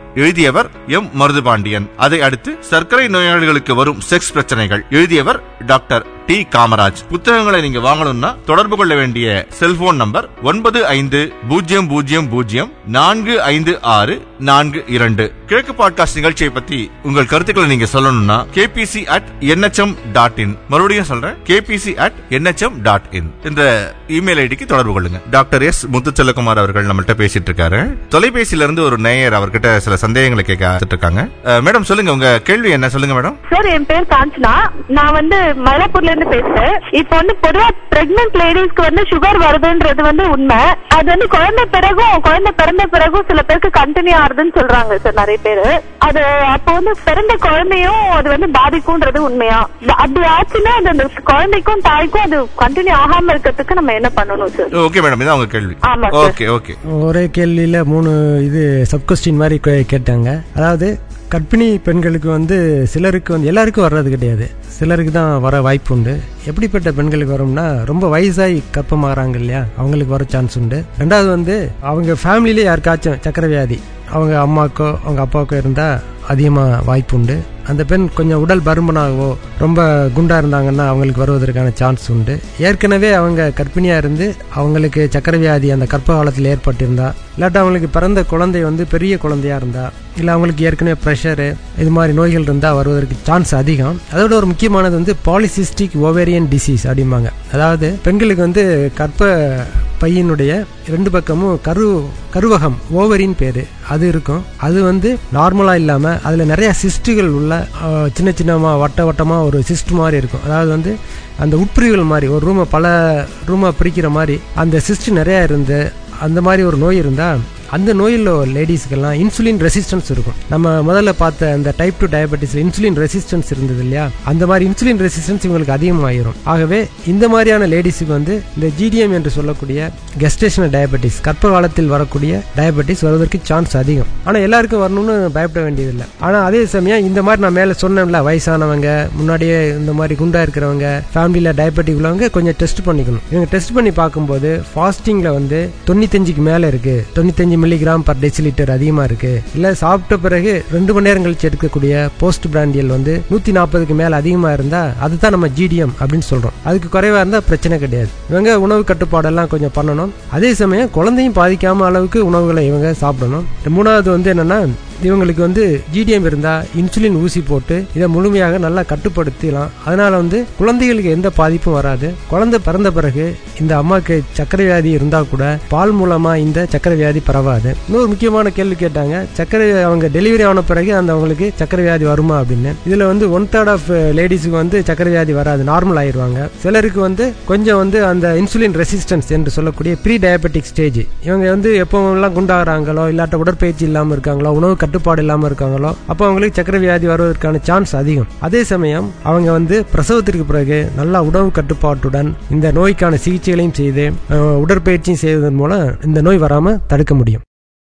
எழுதியவர் எம் மருதுபாண்டியன் அதை அடுத்து சர்க்கரை நோயாளிகளுக்கு வரும் செக்ஸ் பிரச்சனைகள் எழுதியவர் டாக்டர் டி காமராஜ் புத்தகங்களை நீங்க வாங்கணும்னா தொடர்பு கொள்ள வேண்டிய செல்போன் நம்பர் ஒன்பது ஐந்து பூஜ்ஜியம் பூஜ்ஜியம் பூஜ்ஜியம் நான்கு ஐந்து ஆறு நான்கு இரண்டு கிழக்கு பாட்காஸ்ட் நிகழ்ச்சியை பத்தி உங்கள் கருத்துக்களை நீங்க சொல்லணும்னா KBC at NHM dot in மறுபடியும் சொல்றேன் KBC at NHM dot in இந்த இமெயில் ஐடிக்கு தொடர்பு கொள்ளுங்க டாக்டர் எஸ் முத்துச்செல்லகுமார் அவர்கள் நம்மள்ட்ட பேசிட்டு இருக்காரு தொலைபேசியில இருந்து ஒரு நேயர் அவர்கிட்ட சில சந்தேகங்களை கேட்க காத்துட்டு இருக்காங்க அஹ், மேடம் சொல்லுங்க உங்க கேள்வி என்ன சொல்லுங்க மேடம் சார் என் பேர் காஞ்சனா நான் வந்து மயிலாப்பூர்ல இருந்து பேசுறேன் இப்போ வந்து பொதுவா பிரெக்னென்ட் லேடிஸ்க்கு வந்து சுகர் வருதுன்றது வந்து உண்மை அது வந்து குழந்தை பிறகும் குழந்தை பிறந்த பிறகும் சில பேருக்கு கண்டினியூ ஆகுதுன்னு சொல்றாங்க சார் நிறைய பேரு அது அப்போ வந்து பிறந்த குழந்தையும் அது வந்து பாதிக்கும்ன்றது உண்மையா அப்படி ஆச்சுன்னா அது அந்த குழந்தைக்கும் தாய்க்கும் அது கண்டினியூ ஆகாம இருக்கிறதுக்கு நம்ம என்ன பண்ணணும் சார் ஓகே மேடம் இதான் உங்க கேள்வி ஆமா சார் ஓகே ஓகே ஒரே கேள்வியில் மூணு இது சப்கொஸ்டின் மாதிரி கே- கேட்டாங்க அதாவது கர்ப்பிணி பெண்களுக்கு வந்து சிலருக்கு வந்து எல்லாருக்கும் வர்றது கிடையாது சிலருக்கு தான் வர வாய்ப்பு உண்டு எப்படிப்பட்ட பெண்களுக்கு வரும்னா ரொம்ப வயசாகி கர்ப்பமாகறாங்க இல்லையா அவங்களுக்கு வர சான்ஸ் உண்டு ரெண்டாவது வந்து அவங்க ஃபேமிலியிலே யாருக்காச்சும் சக்கரை வியாதி அவங்க அம்மாக்கோ அவங்க அப்பாவுக்கோ இருந்தால் அதிகமாக வாய்ப்பு உண்டு அந்த பெண் கொஞ்சம் உடல் பருமனாகவோ ரொம்ப குண்டா இருந்தாங்கன்னா அவங்களுக்கு வருவதற்கான சான்ஸ் உண்டு ஏற்கனவே அவங்க கர்ப்பிணியா இருந்து அவங்களுக்கு சக்கரை வியாதி அந்த கர்ப்ப காலத்தில் ஏற்பட்டிருந்தா இல்லாட்டா அவங்களுக்கு பிறந்த குழந்தை வந்து பெரிய குழந்தையா இருந்தா இல்லை அவங்களுக்கு ஏற்கனவே ப்ரெஷரு இது மாதிரி நோய்கள் இருந்தால் வருவதற்கு சான்ஸ் அதிகம் அதோட ஒரு முக்கியமானது வந்து பாலிசிஸ்டிக் ஓவேரியன் டிசீஸ் அப்படிம்பாங்க அதாவது பெண்களுக்கு வந்து கர்ப்ப பையனுடைய ரெண்டு பக்கமும் கரு கருவகம் ஓவரின் பேரு அது இருக்கும் அது வந்து நார்மலா இல்லாம அதுல நிறைய சிஸ்டுகள் உள்ள அஹ், சின்ன சின்னமா வட்ட வட்டமா ஒரு சிஸ்ட் மாதிரி இருக்கும் அதாவது வந்து அந்த உட்பிரிவுகள் மாதிரி ஒரு ரூமை பல ரூமை பிரிக்கிற மாதிரி அந்த சிஸ்ட் நிறைய இருந்து அந்த மாதிரி ஒரு நோய் இருந்தா அந்த நோயில் லேடிஸ்க்கெல்லாம் இன்சுலின் ரெசிஸ்டன்ஸ் இருக்கும் நம்ம முதல்ல பார்த்த அந்த type two diabetes insulin resistance இருந்தது இல்லையா அந்த மாதிரி இன்சுலின் ரெசிஸ்டன்ஸ் இவங்களுக்கு அதிகமாகிரும் ஆகவே இந்த மாதிரியான லேடிஸுக்கு வந்து இந்த ஜிடிஎம் என்று சொல்லக்கூடிய கெஸ்டேஷனல் டயபெட்டிஸ் கர்ப்ப காலத்தில் வரக்கூடிய டயபெட்டிஸ் வருவதற்கு சான்ஸ் அதிகம் ஆனால் எல்லாருக்கும் வரணும்னு பயப்பட வேண்டியதில்லை ஆனால் அதே சமயம் இந்த மாதிரி நான் மேலே சொன்னேன்ல வயசானவங்க முன்னாடியே இந்த மாதிரி குண்டா இருக்கிறவங்க ஃபேமிலியில் டயபெட்டிக் உள்ளவங்க கொஞ்சம் டெஸ்ட் பண்ணிக்கணும் இவங்க டெஸ்ட் பண்ணி பார்க்கும்போது ஃபாஸ்டிங்கில் வந்து தொண்ணூத்தஞ்சுக்கு மேலே இருக்கு தொண்ணூத்தஞ்சு மில்லிகிராம் பர் டெசிலிட்டர் அதிகமாக இருக்கு இல்லை சாப்பிட்ட பிறகு ரெண்டு மணி நேரம் கழிச்சு எடுக்கக்கூடிய போஸ்ட் பிராண்டியல் வந்து நூற்றி நாற்பதுக்கு மேலே அதிகமாக இருந்தால் அதுதான் நம்ம ஜிடிஎம் அப்படின்னு சொல்கிறோம் அதுக்கு குறைவாக இருந்தால் பிரச்சனை கிடையாது இவங்க உணவு கட்டுப்பாடெல்லாம் கொஞ்சம் பண்ணணும் அதே சமயம் குழந்தையும் பாதிக்காம அளவுக்கு உணவுகளை இவங்க சாப்பிடணும் மூணாவது வந்து என்னன்னா இவங்களுக்கு வந்து ஜிடிஎம் இருந்தா இன்சுலின் ஊசி போட்டு இதை முழுமையாக நல்லா கட்டுப்படுத்தலாம் அதனால வந்து குழந்தைகளுக்கு எந்த பாதிப்பும் வராது குழந்தை பிறந்த பிறகு இந்த அம்மாக்கு சக்கரை வியாதி இருந்தா கூட பால் மூலமா இந்த சக்கரை வியாதி பரவாது இன்னொரு முக்கியமான கேள்வி கேட்டாங்க சக்கரை அவங்க டெலிவரி ஆன பிறகு அந்த அவங்களுக்கு சக்கரை வியாதி வருமா அப்படின்னு இதுல வந்து ஒன் தேர்ட் ஆஃப் லேடிஸுக்கு வந்து சக்கரை வியாதி வராது நார்மல் ஆயிருவாங்க சிலருக்கு வந்து கொஞ்சம் வந்து அந்த இன்சுலின் ரெசிஸ்டன்ஸ் என்று சொல்லக்கூடிய ப்ரீ டயபெட்டிக் ஸ்டேஜ் இவங்க வந்து எப்போவெல்லாம் குண்டாகிறாங்களோ இல்லாட்ட உடற்பயிற்சி இல்லாமல் இருக்காங்களோ உணவு கட்டுப்பாடு இல்லாமல் இருக்காங்களோ அப்போ அவங்களுக்கு சக்கரை வியாதி வருவதற்கான சான்ஸ் அதிகம் அதே சமயம் அவங்க வந்து பிரசவத்திற்கு பிறகு நல்லா உணவு கட்டுப்பாட்டுடன் இந்த நோய்க்கான சிகிச்சைகளையும் செய்து அஹ், உடற்பயிற்சியும் செய்வதன் மூலம் இந்த நோய் வராம தடுக்க முடியும்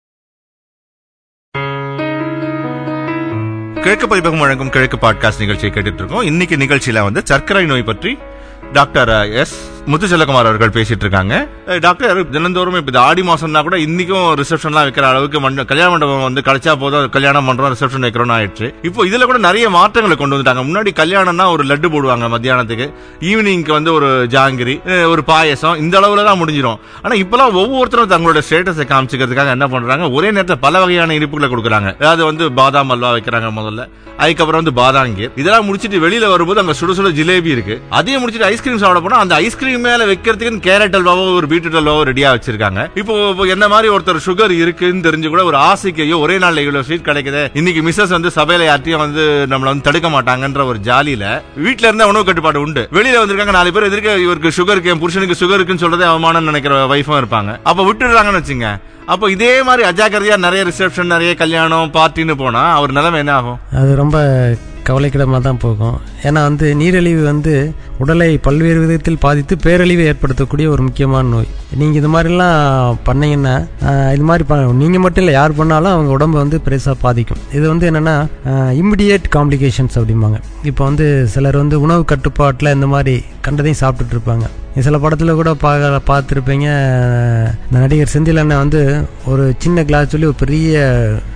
கிழக்கு பதிப்பகம் வழங்கும் கிழக்கு பாட்காஸ்ட் நிகழ்ச்சியை கேட்டுட்டு இருக்கோம் இன்னைக்கு நிகழ்ச்சியில வந்து சர்க்கரை நோய் பற்றி டாக்டர் எஸ் முத்துச்செல்லகுமார் அவர்கள் பேசிட்டு இருக்காங்க அஹ் டாக்டர் தினந்தோறும் இப்ப இது ஆடி மாசம்னா கூட இன்னைக்கும் ரிசப்ஷன்லாம் வைக்கிற அளவுக்கு மண்ட- கல்யாண மண்டபம் வந்து கிடைச்சா போதும் கல்யாணம் பண்றோம் ரிசப்ஷன் வைக்கிறோம்னு ஆயிடுச்சு இப்போ இதுல கூட நிறைய மாற்றங்களை கொண்டு வந்துட்டாங்க முன்னாடி கல்யாணம்னா ஒரு லட்டு போடுவாங்க மத்தியானத்துக்கு ஈவினிங்க்கு வந்து ஒரு ஜாங்கிரி அஹ் ஒரு பாயசம் இந்த அளவுல தான் முடிஞ்சிரும் ஆனா இப்பெல்லாம் ஒவ்வொருத்தரும் தங்களோட ஸ்டேட்டஸை காமிச்சுக்கிறதுக்காக என்ன பண்றாங்க ஒரே நேரத்தில் பல வகையான இனிப்புகளை கொடுக்குறாங்க அதாவது வந்து பாதாம் அல்வா வைக்கிறாங்க முதல்ல அதுக்கப்புறம் வந்து பாதாங்கீர் இதெல்லாம் முடிச்சிட்டு வெளியில வரும்போது அங்க சுட சுட ஜிலேபி இருக்கு அதையும் முடிச்சிட்டு ஐஸ்கிரீம் சாப்பிட போனா அந்த ஐஸ்கிரீம் மேல வைக்கிறதுக்கு கேரட் அல்வாவோ ஒரு பீட்ரூட் அல்வாவோ ரெடியா வச்சிருக்காங்க இப்போ இப்போ என்ன மாதிரி ஒருத்தர் சுகர் இருக்குன்னு தெரிஞ்சு கூட ஒரு ஆசைக்கு ஐயோ ஒரே நாள்ல இவ்வளவு ஸ்வீட் கிடைக்குது இன்னைக்கு மிஸ்ஸஸ் வந்து சபையில யார்ட்டையும் வந்து நம்மள வந்து தடுக்க மாட்டாங்கன்ற ஒரு ஜாலியில வீட்ல இருந்த உணவு கட்டுப்பாடு உண்டு வெளியில வந்திருக்காங்க நாலு பேர் எதிர்க்க இவருக்கு சுகர் இருக்கு என் புருஷனுக்கு சுகர் இருக்குன்னு சொல்றதே அவமானம் நினைக்கிற வைஃபும் இருப்பாங்க அப்ப விட்டுடுறாங்கன்னு வச்சுங்க அப்போ இதே மாதிரி அஜாக்கிரதையா நிறைய ரிசப்ஷன் நிறைய கல்யாணம் பார்ட்டின்னு போனா அவர் நிலைமை என்ன ஆகும் அது ரொம்ப கவலைக்கிடமாக தான் போகும் ஏன்னா வந்து நீரிழிவு வந்து உடலை பல்வேறு விதத்தில் பாதித்து பேரழிவை ஏற்படுத்தக்கூடிய ஒரு முக்கியமான நோய் நீங்கள் இது மாதிரிலாம் பண்ணீங்கன்னா ஆஹ், இது மாதிரி ப நீங்கள் மட்டும் இல்லை யார் பண்ணாலும் அவங்க உடம்பை வந்து பெருசாக பாதிக்கும் இது வந்து என்னென்னா இம்மிடியேட் காம்ப்ளிகேஷன்ஸ் அப்படிம்பாங்க இப்போ வந்து சிலர் வந்து உணவு கட்டுப்பாட்டில் இந்த மாதிரி கண்டதையும் சாப்பிட்டுட்டு இருப்பாங்க சில படத்தில் கூட பார்க்க பார்த்துருப்பீங்க இந்த நடிகர் செந்தில் அண்ணன் வந்து ஒரு சின்ன கிளாஸ் சொல்லி ஒரு பெரிய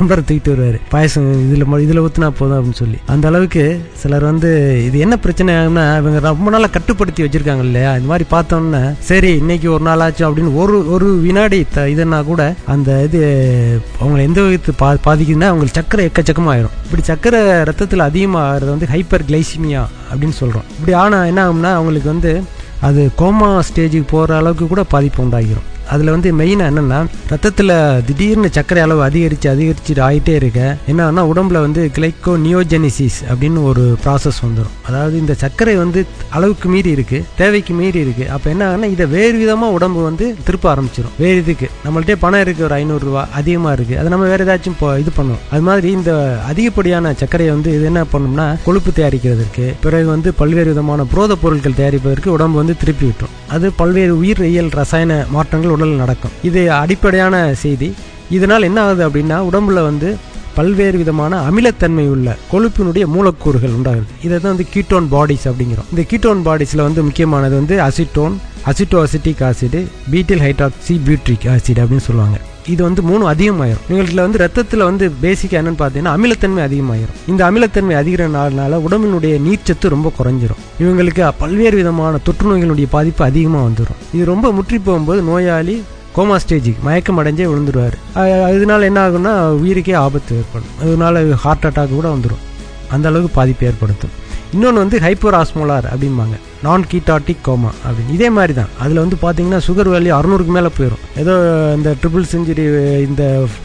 டம்ளர் தூக்கிட்டு வருவாரு பாயசம் இதுல ம- இதுல ஊத்துனா போதும் அப்படின்னு சொல்லி அந்த அளவுக்கு சிலர் வந்து இது என்ன பிரச்சனை ஆகும்னா இவங்க ரொம்ப நாளா கட்டுப்படுத்தி வச்சிருக்காங்க இல்லையா இந்த மாதிரி பார்த்தோம்னா சரி இன்னைக்கு ஒரு நாள் ஆச்சு அப்படின்னு ஒரு ஒரு வினாடி த- இதுன்னா கூட அந்த இது அவங்களை எந்த விதத்து பா பாதிக்குதுன்னா அவங்களுக்கு சக்கரை எக்கச்சக்கமா ஆயிரும் இப்படி சக்கரை ரத்தத்தில் அதிகமாகிறது வந்து ஹைப்பர் கிளைசிமியா அப்படின்னு சொல்றோம் இப்படி ஆனா என்ன ஆகும்னா அவங்களுக்கு வந்து அது கோமா ஸ்டேஜுக்கு போகிற அளவுக்கு கூட பாதிப்பு உண்டாகிரும் அதில் வந்து மெயினாக என்னென்னா ரத்தத்தில் திடீர்னு சர்க்கரை அளவு அதிகரித்து அதிகரிச்சுட்டு ஆகிட்டே இருக்க என்னன்னா உடம்புல வந்து கிளைக்கோ நியோஜெனிசிஸ் அப்படின்னு ஒரு ப்ராசஸ் வந்துடும் அதாவது இந்த சர்க்கரை வந்து அளவுக்கு மீறி இருக்கு தேவைக்கு மீறி இருக்கு அப்போ என்ன ஆகுனா இதை வேறு விதமாக உடம்பு வந்து திருப்ப ஆரம்பிச்சிடும் வேறு இதுக்கு நம்மள்ட்டே பணம் இருக்கு ஒரு ஐநூறுரூவா அதிகமாக இருக்கு அதை நம்ம வேற ஏதாச்சும் இப்போ இது பண்ணுவோம் அது மாதிரி இந்த அதிகப்படியான சர்க்கரையை வந்து இது என்ன பண்ணும்னா கொழுப்பு தயாரிக்கிறதுக்கு பிறகு வந்து பல்வேறு விதமான புரோத பொருட்கள் தயாரிப்பதற்கு உடம்பு வந்து திருப்பி விட்டுரும் அது பல்வேறு உயிரியல் ரசாயன மாற்றங்கள் உடலில் நடக்கும் இது அடிப்படையான செய்தி இதனால் என்ன ஆகுது அப்படின்னா உடம்புல வந்து பல்வேறு விதமான அமிலத்தன்மை உள்ள கொழுப்பினுடைய மூலக்கூறுகள் உண்டாகுது இதை தான் வந்து கீட்டோன் பாடிஸ் அப்படிங்கிறோம் இந்த கீட்டோன் பாடிஸில் வந்து முக்கியமானது வந்து acetone aceto acetic acid beta hydroxy butyric acid அப்படின்னு சொல்லுவாங்க இது வந்து மூணு அதிகமாயிரும் இவங்களுக்கு வந்து ரத்தத்தில் வந்து பேசிக்காக என்னன்னு பார்த்தீங்கன்னா அமிலத்தன்மை அதிகமாயிரும் இந்த அமிலத்தன்மை அதிகரினால உடம்பினுடைய நீர்ச்சத்து ரொம்ப குறைஞ்சிரும் இவங்களுக்கு பல்வேறு விதமான தொற்று நோய்களுடைய பாதிப்பு அதிகமாக வந்துடும் இது ரொம்ப முற்றி போகும்போது நோயாளி கோமா ஸ்டேஜுக்கு மயக்கம் அடைஞ்சே விழுந்துருவார் இதனால என்ன ஆகும்னா உயிருக்கே ஆபத்து ஏற்படும் அதனால ஹார்ட் அட்டாக் கூட வந்துடும் அந்த அளவுக்கு பாதிப்பு ஏற்படுத்தும் இன்னொன்று வந்து ஹைப்பர் ஆஸ்மோலார் அப்படிம்பாங்க நான் கீட்டாட்டிக் கோமா அப்படின்னு இதே மாதிரி தான் அதில் வந்து பார்த்தீங்கன்னா சுகர் வேல்யூ அறநூறுக்கு மேலே போயிடும் ஏதோ இந்த ட்ரிபிள் செஞ்சுரி இந்த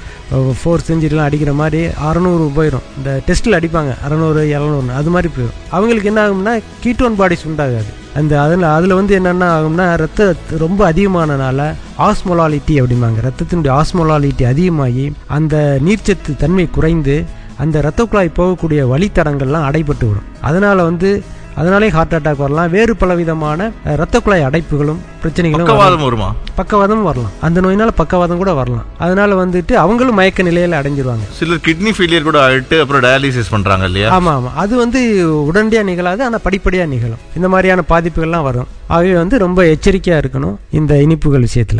ஃபோர் செஞ்சுரிலாம் அடிக்கிற மாதிரி அறநூறு போயிடும் இந்த டெஸ்ட்டில் அடிப்பாங்க அறநூறு எழுநூறு அது மாதிரி போயிடும் அவங்களுக்கு என்ன ஆகும்னா கீட்டோன் பாடிஸ் உண்டாகாது அந்த அதில் அதில் வந்து என்னென்ன ஆகும்னா ரத்த ரொம்ப அதிகமானனால ஆஸ்மொலாலிட்டி அப்படிம்பாங்க ரத்தத்தினுடைய ஆஸ்மொலாலிட்டி அதிகமாகி அந்த நீர்ச்சத்து தன்மை குறைந்து அந்த இரத்த குழாய் போகக்கூடிய வழித்தடங்கள்லாம் அடைபட்டு விடும் அதனால வந்து அதனாலே ஹார்ட் அட்டாக் வரலாம் வேறு பல விதமான அஹ், இரத்த குழாய் அடைப்புகளும் பிரச்சனைகளும் வரலாம். பக்கவாதம் வருமா பக்கவாதம் வரலாம் அந்த நோயினால பக்கவாதம் கூட வரலாம் அதனால வந்துட்டு அவங்களும் மயக்க நிலையில அடைஞ்சிருவாங்க சிலர் கிட்னி ஃபெயிலியர் கூட ஆயிட்டு அப்புறம் டயாலிசிஸ் பண்றாங்க இல்லையா ஆமா ஆமா அது வந்து உடனடியா நிகழாது ஆனா படிப்படியா நிகழும் இந்த மாதிரியான பாதிப்புகள்லாம் வரும் ஆகவே வந்து ரொம்ப எச்சரிக்கையா இருக்கணும் இந்த இனிப்புகள் விஷயத்துல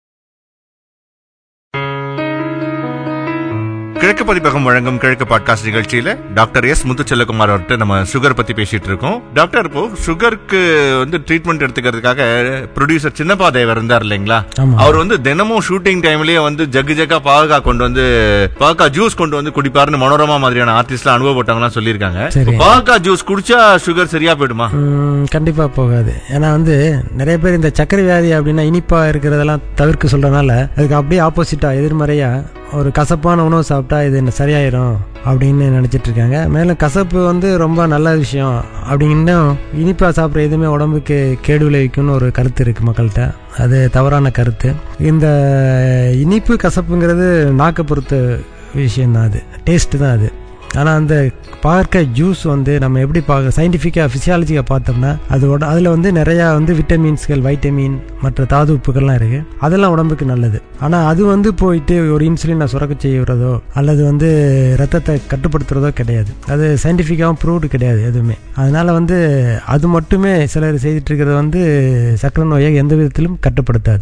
கிழக்கு பதிப்பகம் வழங்கும் கிழக்கு பாட்காஸ்ட் நிகழ்ச்சியில டாக்டர் எஸ் முத்துச்செல்லகுமார் அவர்கிட்ட நம்ம சுகர் பத்தி பேசிட்டு இருக்கோம் டாக்டர் இப்போ சுகருக்கு வந்து ட்ரீட்மெண்ட் எடுத்துக்கிறதுக்காக ப்ரொடியூசர் சின்னப்பா தேவர் இருந்தார் இல்லைங்களா ஆமா. அவர் வந்து தினமும் ஷூட்டிங் டைம்லயே வந்து ஜக்கு ஜக்கா பாகக்கா கொண்டு வந்து பாகக்கா ஜூஸ் கொண்டு வந்து குடிப்பாருன்னு மனோரமா மாதிரியான ஆர்டிஸ்ட்லாம் அனுபவப்பட்டவங்கலாம் சொல்லியிருக்காங்க சரி. பாகக்கா ஜூஸ் குடிச்சா சுகர் சரியா போயிடுமா ம், கண்டிப்பா போகாது ஏன்னா வந்து நிறைய பேர் இந்த சர்க்கரை வியாதி அப்படின்னா இனிப்பா இருக்கிறதெல்லாம் தவிர்க்க சொல்றதுனால அதுக்கு அப்படியே ஆப்போசிட்டா எதிர்மறையா ஒரு கசப்பான உணவு சாப்பிட்டா இது என்ன சரியாயிரும் அப்படின்னு நினைச்சிட்டு இருக்காங்க மேலும் கசப்பு வந்து ரொம்ப நல்ல விஷயம் அப்படின்னு இனிப்பா சாப்பிட்ற எதுவுமே உடம்புக்கு கேடு விளைவிக்கும்னு ஒரு கருத்து இருக்கு மக்கள்கிட்ட அது தவறான கருத்து இந்த இனிப்பு கசப்புங்கிறது நாக்கை பொறுத்த விஷயம்தான் அது டேஸ்ட் தான் அது ஆனால் அந்த பார்க்க ஜூஸ் வந்து நம்ம எப்படி பார்க்க சயின்டிஃபிக்காக ஃபிசியாலஜிக்காக பார்த்தோம்னா அதோட அதில் வந்து நிறையா வந்து விட்டமின்ஸ்கள் வைட்டமின் மற்ற தாது உப்புகள்லாம் இருக்கு அதெல்லாம் உடம்புக்கு நல்லது ஆனால் அது வந்து போயிட்டு ஒரு இன்சுலினை சுரக்க செய்கிறதோ அல்லது வந்து ரத்தத்தை கட்டுப்படுத்துறதோ கிடையாது அது சயின்டிஃபிக்காகவும் ப்ரூவ்டு கிடையாது எதுவுமே அதனால வந்து அது மட்டுமே சிலர் செய்துட்டு இருக்கிறது வந்து சக்கரை நோயை எந்த விதத்திலும் கட்டுப்படுத்தாது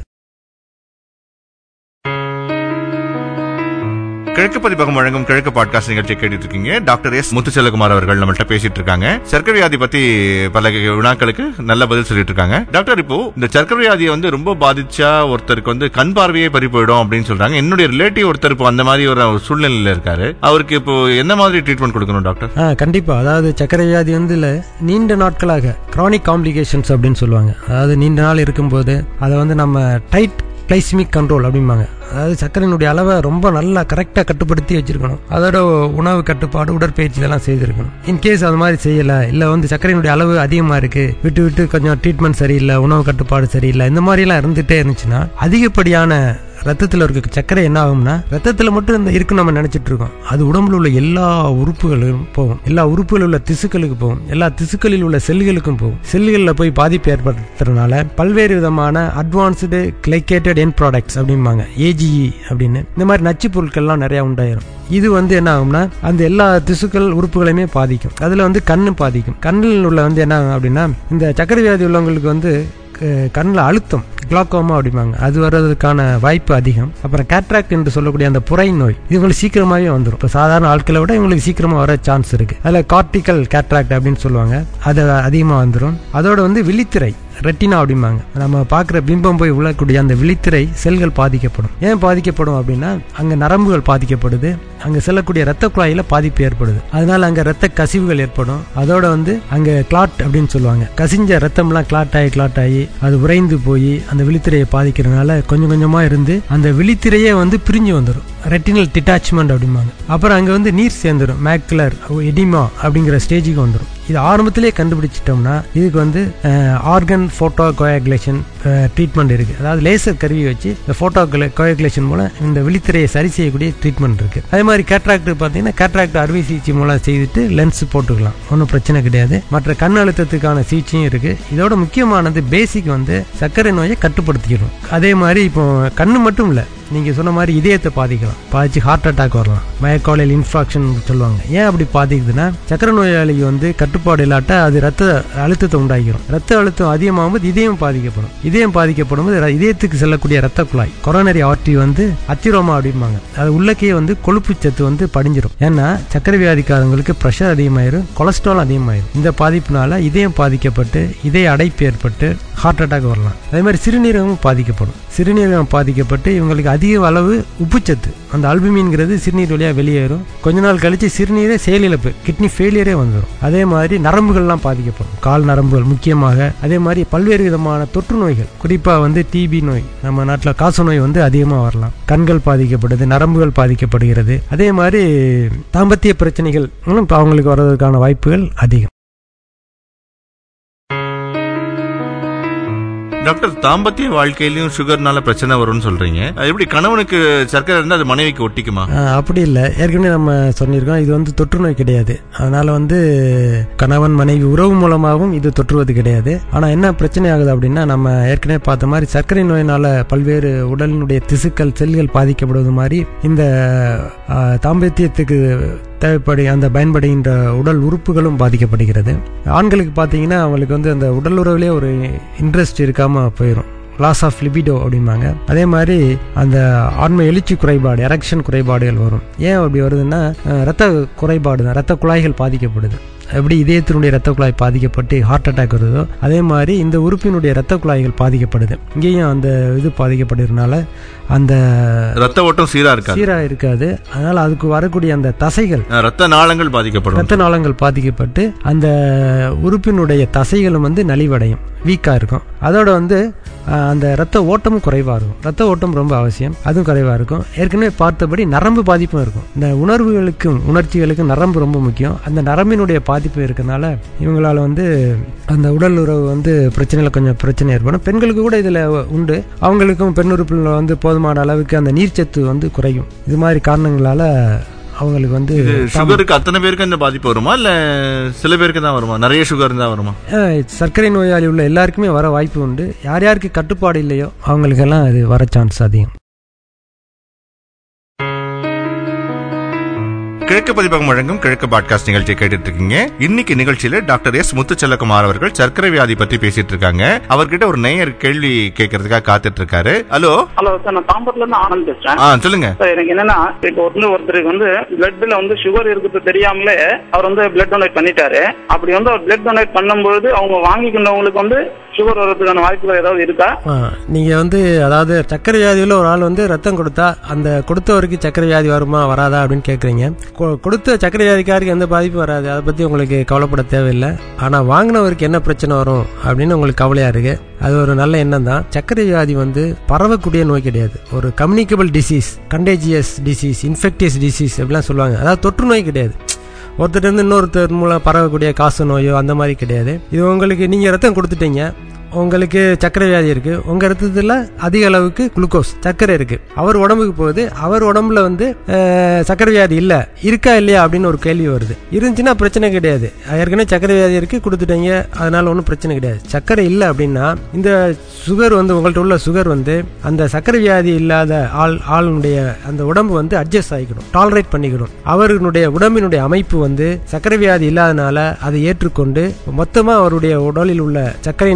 கிழக்கு பதிப்பகம் வழங்கும் கிழக்கு பாட்காஸ்ட் நிகழ்ச்சியை கேட்டுட்டு இருக்கீங்க டாக்டர் எஸ் முத்துச்செல்லகுமார் அவர்கள் நம்மள்ட்ட பேசிட்டு இருக்காங்க சர்க்கரை வியாதி பத்தி பல வினாக்களுக்கு நல்ல பதில் சொல்லிட்டு இருக்காங்க டாக்டர் இப்போ இந்த சர்க்கரை வியாதியை வந்து ரொம்ப பாதிச்சா ஒருத்தருக்கு வந்து கண் பார்வையே பறி போயிடும் அப்படின்னு சொல்றாங்க என்னுடைய ரிலேட்டிவ் ஒருத்தர் இப்போ அந்த மாதிரி ஒரு சூழ்நிலையில இருக்காரு அவருக்கு இப்போ என்ன மாதிரி ட்ரீட்மெண்ட் கொடுக்கணும் டாக்டர் ஆ கண்டிப்பா அதாவது சர்க்கரை வியாதி வந்து இல்ல நீண்ட நாட்களாக கிரானிக் காம்ப்ளிகேஷன்ஸ் அப்படின்னு சொல்லுவாங்க அதாவது நீண்ட நாள் இருக்கும்போது அதை வந்து நம்ம டைட் கிளைசிமிக் கண்ட்ரோல் அப்படிம்பாங்க அதாவது சர்க்கரையினுடைய அளவை ரொம்ப நல்லா கரெக்டாக கட்டுப்படுத்தி வச்சிருக்கணும் அதோட உணவு கட்டுப்பாடு உடற்பயிற்சி இதெல்லாம் செய்திருக்கணும் இன்கேஸ் அது மாதிரி செய்யலை இல்லை வந்து சர்க்கரையினுடைய அளவு அதிகமாக இருக்கு விட்டு விட்டு கொஞ்சம் ட்ரீட்மெண்ட் சரியில்லை உணவு கட்டுப்பாடு சரியில்லை இந்த மாதிரிலாம் இருந்துகிட்டே இருந்துச்சுன்னா அதிகப்படியான ரத்தத்தில் இருக்க சர்க்கரை என்ன ஆகும்னா ரத்தத்தில் மட்டும் இந்த இருக்கு நம்ம நினைச்சிட்டு இருக்கோம் அது உடம்புல உள்ள எல்லா உறுப்புகளும் போகும் எல்லா உறுப்புகளில் உள்ள திசுக்களுக்கு போகும் எல்லா திசுக்களில் உள்ள செல்களுக்கும் போகும் செல்களில் போய் பாதிப்பு ஏற்படுத்துறதுனால பல்வேறு விதமான அட்வான்ஸ்டு கிளைக்கேட்டட் என் ப்ராடக்ட்ஸ் அப்படிம்பாங்க ஏஜிஇ அப்படின்னு இந்த மாதிரி நச்சு பொருட்கள்லாம் நிறைய உண்டாயிரும் இது வந்து என்ன ஆகும்னா அந்த எல்லா திசுக்கள் உறுப்புகளையுமே பாதிக்கும் அதுல வந்து கண்ணு பாதிக்கும் கண்ணில் உள்ள வந்து என்ன ஆகும் அப்படின்னா இந்த சர்க்கரை வியாதி உள்ளவங்களுக்கு வந்து கண்ணில் அழுத்தம் கிளாக்கோமா அப்படிம்பாங்க அது வர்றதுக்கான வாய்ப்பு அதிகம் அப்புறம் கேட்ராக்ட் என்று சொல்லக்கூடிய அந்த புரை நோய் இது உங்களுக்கு சீக்கிரமாகவே வந்துடும் இப்போ சாதாரண ஆட்களை விட இவங்களுக்கு சீக்கிரமா வர சான்ஸ் இருக்கு அதில் கார்டிக்கல் கேட்ராக்ட் அப்படின்னு சொல்லுவாங்க அது அதிகமாக வந்துடும் அதோட வந்து விழித்திரை ரெட்டினா அப்படிம்பாங்க நம்ம பார்க்குற பிம்பம் போய் உள்ளக்கூடிய அந்த விழித்திரை செல்கள் பாதிக்கப்படும் ஏன் பாதிக்கப்படும் அப்படின்னா அங்கே நரம்புகள் பாதிக்கப்படுது அங்கே செல்லக்கூடிய ரத்த குழாயில பாதிப்பு ஏற்படுது அதனால அங்கே ரத்த கசிவுகள் ஏற்படும் அதோட வந்து அங்கே கிளாட் அப்படின்னு சொல்லுவாங்க கசிஞ்ச ரத்தம்லாம் கிளாட் ஆகி கிளாட் ஆகி அது உறைந்து போய் அந்த விழித்திரையை பாதிக்கிறதுனால கொஞ்சம் கொஞ்சமா இருந்து அந்த விழித்திரையே வந்து பிரிஞ்சு வந்துடும் ரெட்டினல் டிட்டாச்மெண்ட் அப்படிம்பாங்க அப்புறம் அங்கே வந்து நீர் சேர்ந்துடும் மேக்குலர் எடிமா அப்படிங்கிற ஸ்டேஜுக்கு வந்துடும் இது ஆரம்பத்திலே கண்டுபிடிச்சிட்டோம்னா இதுக்கு வந்து ஆர்கன் ஃபோட்டோ கோயாகுலேஷன் ட்ரீட்மெண்ட் இருக்கு அதாவது லேசர் கருவி வச்சு இந்த ஃபோட்டோ கோயாகுலேஷன் மூலம் இந்த விழித்திரையை சரி செய்யக்கூடிய ட்ரீட்மெண்ட் இருக்கு அதே மாதிரி கேட்ராக்ட் பார்த்தீங்கன்னா கேட்ராக்ட் அறுவை சிகிச்சை மூலம் செய்துட்டு லென்ஸ் போட்டுக்கலாம் ஒன்றும் பிரச்சனை கிடையாது மற்ற கண் அழுத்தத்துக்கான சிகிச்சையும் இருக்கு இதோட முக்கியமானது பேசிக் வந்து சர்க்கரை நோயை கட்டுப்படுத்திக்கணும் அதே மாதிரி இப்போ கண்ணு மட்டும் இல்லை நீங்க சொன்ன மாதிரி இதயத்தை பாதிக்கலாம் பாதிச்சு ஹார்ட் அட்டாக் வரலாம் மயக்காலையில் இன்ஃபாக்ஷன் சொல்லுவாங்க ஏன் அப்படி பாதிக்குதுன்னா சக்கரை நோயாளிக்கு வந்து கட்டுப்பாடு இல்லாட்டா அது ரத்த அழுத்தத்தை உண்டாக்கிடும் ரத்த அழுத்தம் அதிகமாகும்போது இதயம் பாதிக்கப்படும் இதயம் பாதிக்கப்படும் போது இதயத்துக்கு செல்லக்கூடிய ரத்த குழாய் கொரோனரி ஆர்டி வந்து அத்திரோமா அப்படிம்பாங்க அது உள்ளக்கே வந்து கொழுப்பு சத்து வந்து படிஞ்சிடும் ஏன்னா சக்கரை வியாதிக்காரங்களுக்கு ப்ரெஷர் அதிகமாயிரும் கொலஸ்ட்ரால் அதிகமாயிரும் இந்த பாதிப்புனால இதயம் பாதிக்கப்பட்டு இதய அடைப்பு ஏற்பட்டு ஹார்ட் அட்டாக் வரலாம் அதே மாதிரி சிறுநீரகமும் பாதிக்கப்படும் சிறுநீரகம் பாதிக்கப்பட்டு இவங்களுக்கு அதிக அளவு உப்புச்சத்து அந்த அல்புமின்ங்கிறது சிறுநீர் வழியா வெளியேறும் கொஞ்ச நாள் கழிச்சு சிறுநீரே செயலிழப்பு கிட்னி ஃபெயிலியரே வந்துடும் அதே மாதிரி நரம்புகள்லாம் பாதிக்கப்படும் கால் நரம்புகள் முக்கியமாக அதே மாதிரி பல்வேறு விதமான தொற்று நோய்கள் குறிப்பா வந்து டிபி நோய் நம்ம நாட்டில் காச நோய் வந்து அதிகமாக வரலாம் கண்கள் பாதிக்கப்படுது நரம்புகள் பாதிக்கப்படுகிறது அதே மாதிரி தாம்பத்திய பிரச்சனைகள் அவங்களுக்கு வர்றதுக்கான வாய்ப்புகள் அதிகம் டாக்டர் தாம்பத்திய வாழ்க்கையிலயும் சுகர்னால பிரச்சனை வரும்னு சொல்றீங்க அது எப்படி கணவனுக்கு சர்க்கரை இருந்தா அது மனைவிக்கு ஒட்டிக்குமா அப்படி இல்லை ஏற்கனவே நம்ம சொல்லியிருக்கோம் இது வந்து தொற்று நோய் கிடையாது அதனால வந்து கணவன் மனைவி உறவு மூலமாகவும் இது தொற்றுவது கிடையாது ஆனா என்ன பிரச்சனை ஆகுது அப்படின்னா நம்ம ஏற்கனவே பார்த்த மாதிரி சர்க்கரை நோயினால பல்வேறு உடலினுடைய திசுக்கள் செல்கள் பாதிக்கப்படுவது மாதிரி இந்த தாம்பத்தியத்துக்கு தேவைப்படு அந்த பயன்படுகின்ற உடல் உறுப்புகளும் பாதிக்கப்படுகிறது ஆண்களுக்கு பார்த்தீங்கன்னா அவங்களுக்கு வந்து அந்த உடல் உறவுலேயே ஒரு இன்ட்ரெஸ்ட் இருக்காம போயிடும் லாஸ் ஆஃப் லிபிடோ அப்படிம்பாங்க அதே மாதிரி அந்த ஆண்மை எழுச்சி குறைபாடு எரக்ஷன் குறைபாடுகள் வரும் ஏன் அப்படி வருதுன்னா ரத்த குறைபாடு தான் ரத்த குழாய்கள் பாதிக்கப்படுது எப்படி இதயத்தினுடைய ரத்த குழாய் பாதிக்கப்பட்டு ஹார்ட் அட்டாக் வருதோ அதே மாதிரி இந்த உறுப்பினுடைய ரத்த குழாய்கள் பாதிக்கப்படுது இங்கேயும் அந்த இது பாதிக்கப்படுறதுனால அந்த ரத்த ஓட்டம் சீரா இருக்காது சீரா இருக்காது அதனால அதுக்கு வரக்கூடிய அந்த தசைகள் ரத்த நாளங்கள் பாதிக்கப்படும் ரத்த நாளங்கள் பாதிக்கப்பட்டு அந்த உறுப்பினுடைய தசைகளும் வந்து நலிவடையும் வீக்கா இருக்கும் அதோட வந்து அந்த ரத்த ஓட்டமும் குறைவா இருக்கும் ரத்த ஓட்டம் ரொம்ப அவசியம் அதுவும் குறைவா இருக்கும் ஏற்கனவே பார்த்தபடி நரம்பு பாதிப்பும் இருக்கும் இந்த உணர்வுகளுக்கும் உணர்ச்சிகளுக்கும் நரம்பு ரொம்ப முக்கியம் அந்த நரம்பினுடைய பாதிப்பு இருக்கனால இவங்களால வந்து அந்த உடல் உறவு வந்து பிரச்சனையில கொஞ்சம் பிரச்சனை ஏற்படும் பெண்களுக்கு கூட இதுல உண்டு அவங்களுக்கும் பெண் உறுப்பில் வந்து போதுமான அளவுக்கு அந்த நீர்ச்சத்து வந்து குறையும் இது மாதிரி காரணங்களால அவங்களுக்கு வந்து சுகருக்கு அத்தனை பேருக்கு இந்த பாதிப்பு வருமா இல்ல சில பேருக்கு தான் வருமா நிறைய சுகர் தான் வருமா சர்க்கரை நோயாளி உள்ள எல்லாருக்குமே வர வாய்ப்பு உண்டு யார் யாருக்கு கட்டுப்பாடு இல்லையோ அவங்களுக்கெல்லாம் அது வர சான்ஸ் அதிகம் கிழக்கு பதிப்பகம் வழங்கும் கிழக்கு பாட்காஸ்ட் நிகழ்ச்சியை கேட்டுட்டு இருக்கீங்க இன்னைக்கு நிகழ்ச்சியில டாக்டர் எஸ் முத்துச்செல்லகுமார் அவர்கள் சர்க்கரை வியாதி பத்தி பேசிட்டு இருக்காங்க அவர்கிட்ட ஒரு நேயர் கேள்வி கேட்கறதுக்காக காத்துட்டு இருக்காரு ஹலோ ஹலோ சார் நான் தாம்பரத்துல இருந்து ஆனந்த் பேசுறேன் ஆ சொல்லுங்க சார் எனக்கு என்னன்னா இப்போ வந்து ஒருத்தருக்கு வந்து பிளட்ல வந்து சுகர் இருக்குது தெரியாமலே அவர் வந்து பிளட் டொனேட் பண்ணிட்டாரு அப்படி வந்து அவர் பிளட் டொனேட் பண்ணும்போது அவங்க வாங்கிக்கின்றவங்களுக்கு வந்து சுகர் வர்றதுக்கான வாய்ப்புகள் ஏதாவது இருக்கா நீங்க வந்து அதாவது சக்கரை வியாதியில ஒரு ஆள் வந்து ரத்தம் கொடுத்தா அந்த கொடுத்தவருக்கு சக்கரை வியாதி வருமா வராதா அப்படின்னு கேக்குறீங்க கொடுத்த சக்கரை வியாதிக்காருக்கு எந்த பாதிப்பும் வராது அதை பத்தி உங்களுக்கு கவலைப்பட தேவையில்லை ஆனா வாங்கினவருக்கு என்ன பிரச்சனை வரும் அப்படின்னு உங்களுக்கு கவலையா இருக்கு அது ஒரு நல்ல எண்ணம் தான் சக்கரை வியாதி வந்து பரவக்கூடிய நோய் கிடையாது ஒரு communicable disease contagious disease infectious disease அப்படிலாம் சொல்லுவாங்க அதாவது தொற்று நோய் கிடையாது ஒருத்தர் இருந்து இன்னொருத்தர் மூலம் பரவக்கூடிய காசு நோயோ அந்த மாதிரி கிடையாது இது உங்களுக்கு நீங்க ரத்தம் கொடுத்துட்டீங்க உங்களுக்கு சர்க்கரை வியாதி இருக்கு உங்க ரத்தத்துல அதிக அளவுக்கு குளுக்கோஸ் சர்க்கரை இருக்கு அவர் உடம்புக்கு போகுது அவர் உடம்புல வந்து சர்க்கரை வியாதி இல்ல இருக்கா இல்லையா அப்படின்னு ஒரு கேள்வி வருது இருந்துச்சுன்னா பிரச்சனை கிடையாது ஏற்கனவே சர்க்கரை வியாதி இருக்கு கொடுத்துட்டீங்க அதனால ஒன்றும் பிரச்சனை கிடையாது சர்க்கரை இல்லை அப்படின்னா இந்த சுகர் வந்து உங்கள்ட்ட உள்ள சுகர் வந்து அந்த சர்க்கரை வியாதி இல்லாத ஆள் ஆளுடைய அந்த உடம்பு வந்து அட்ஜஸ்ட் ஆகிக்கணும் டாலரேட் பண்ணிக்கணும் அவர்களுடைய உடம்பினுடைய அமைப்பு வந்து சர்க்கரை வியாதி இல்லாதனால அதை ஏற்றுக்கொண்டு மொத்தமா அவருடைய உடலில் உள்ள சர்க்கரையின் அளவு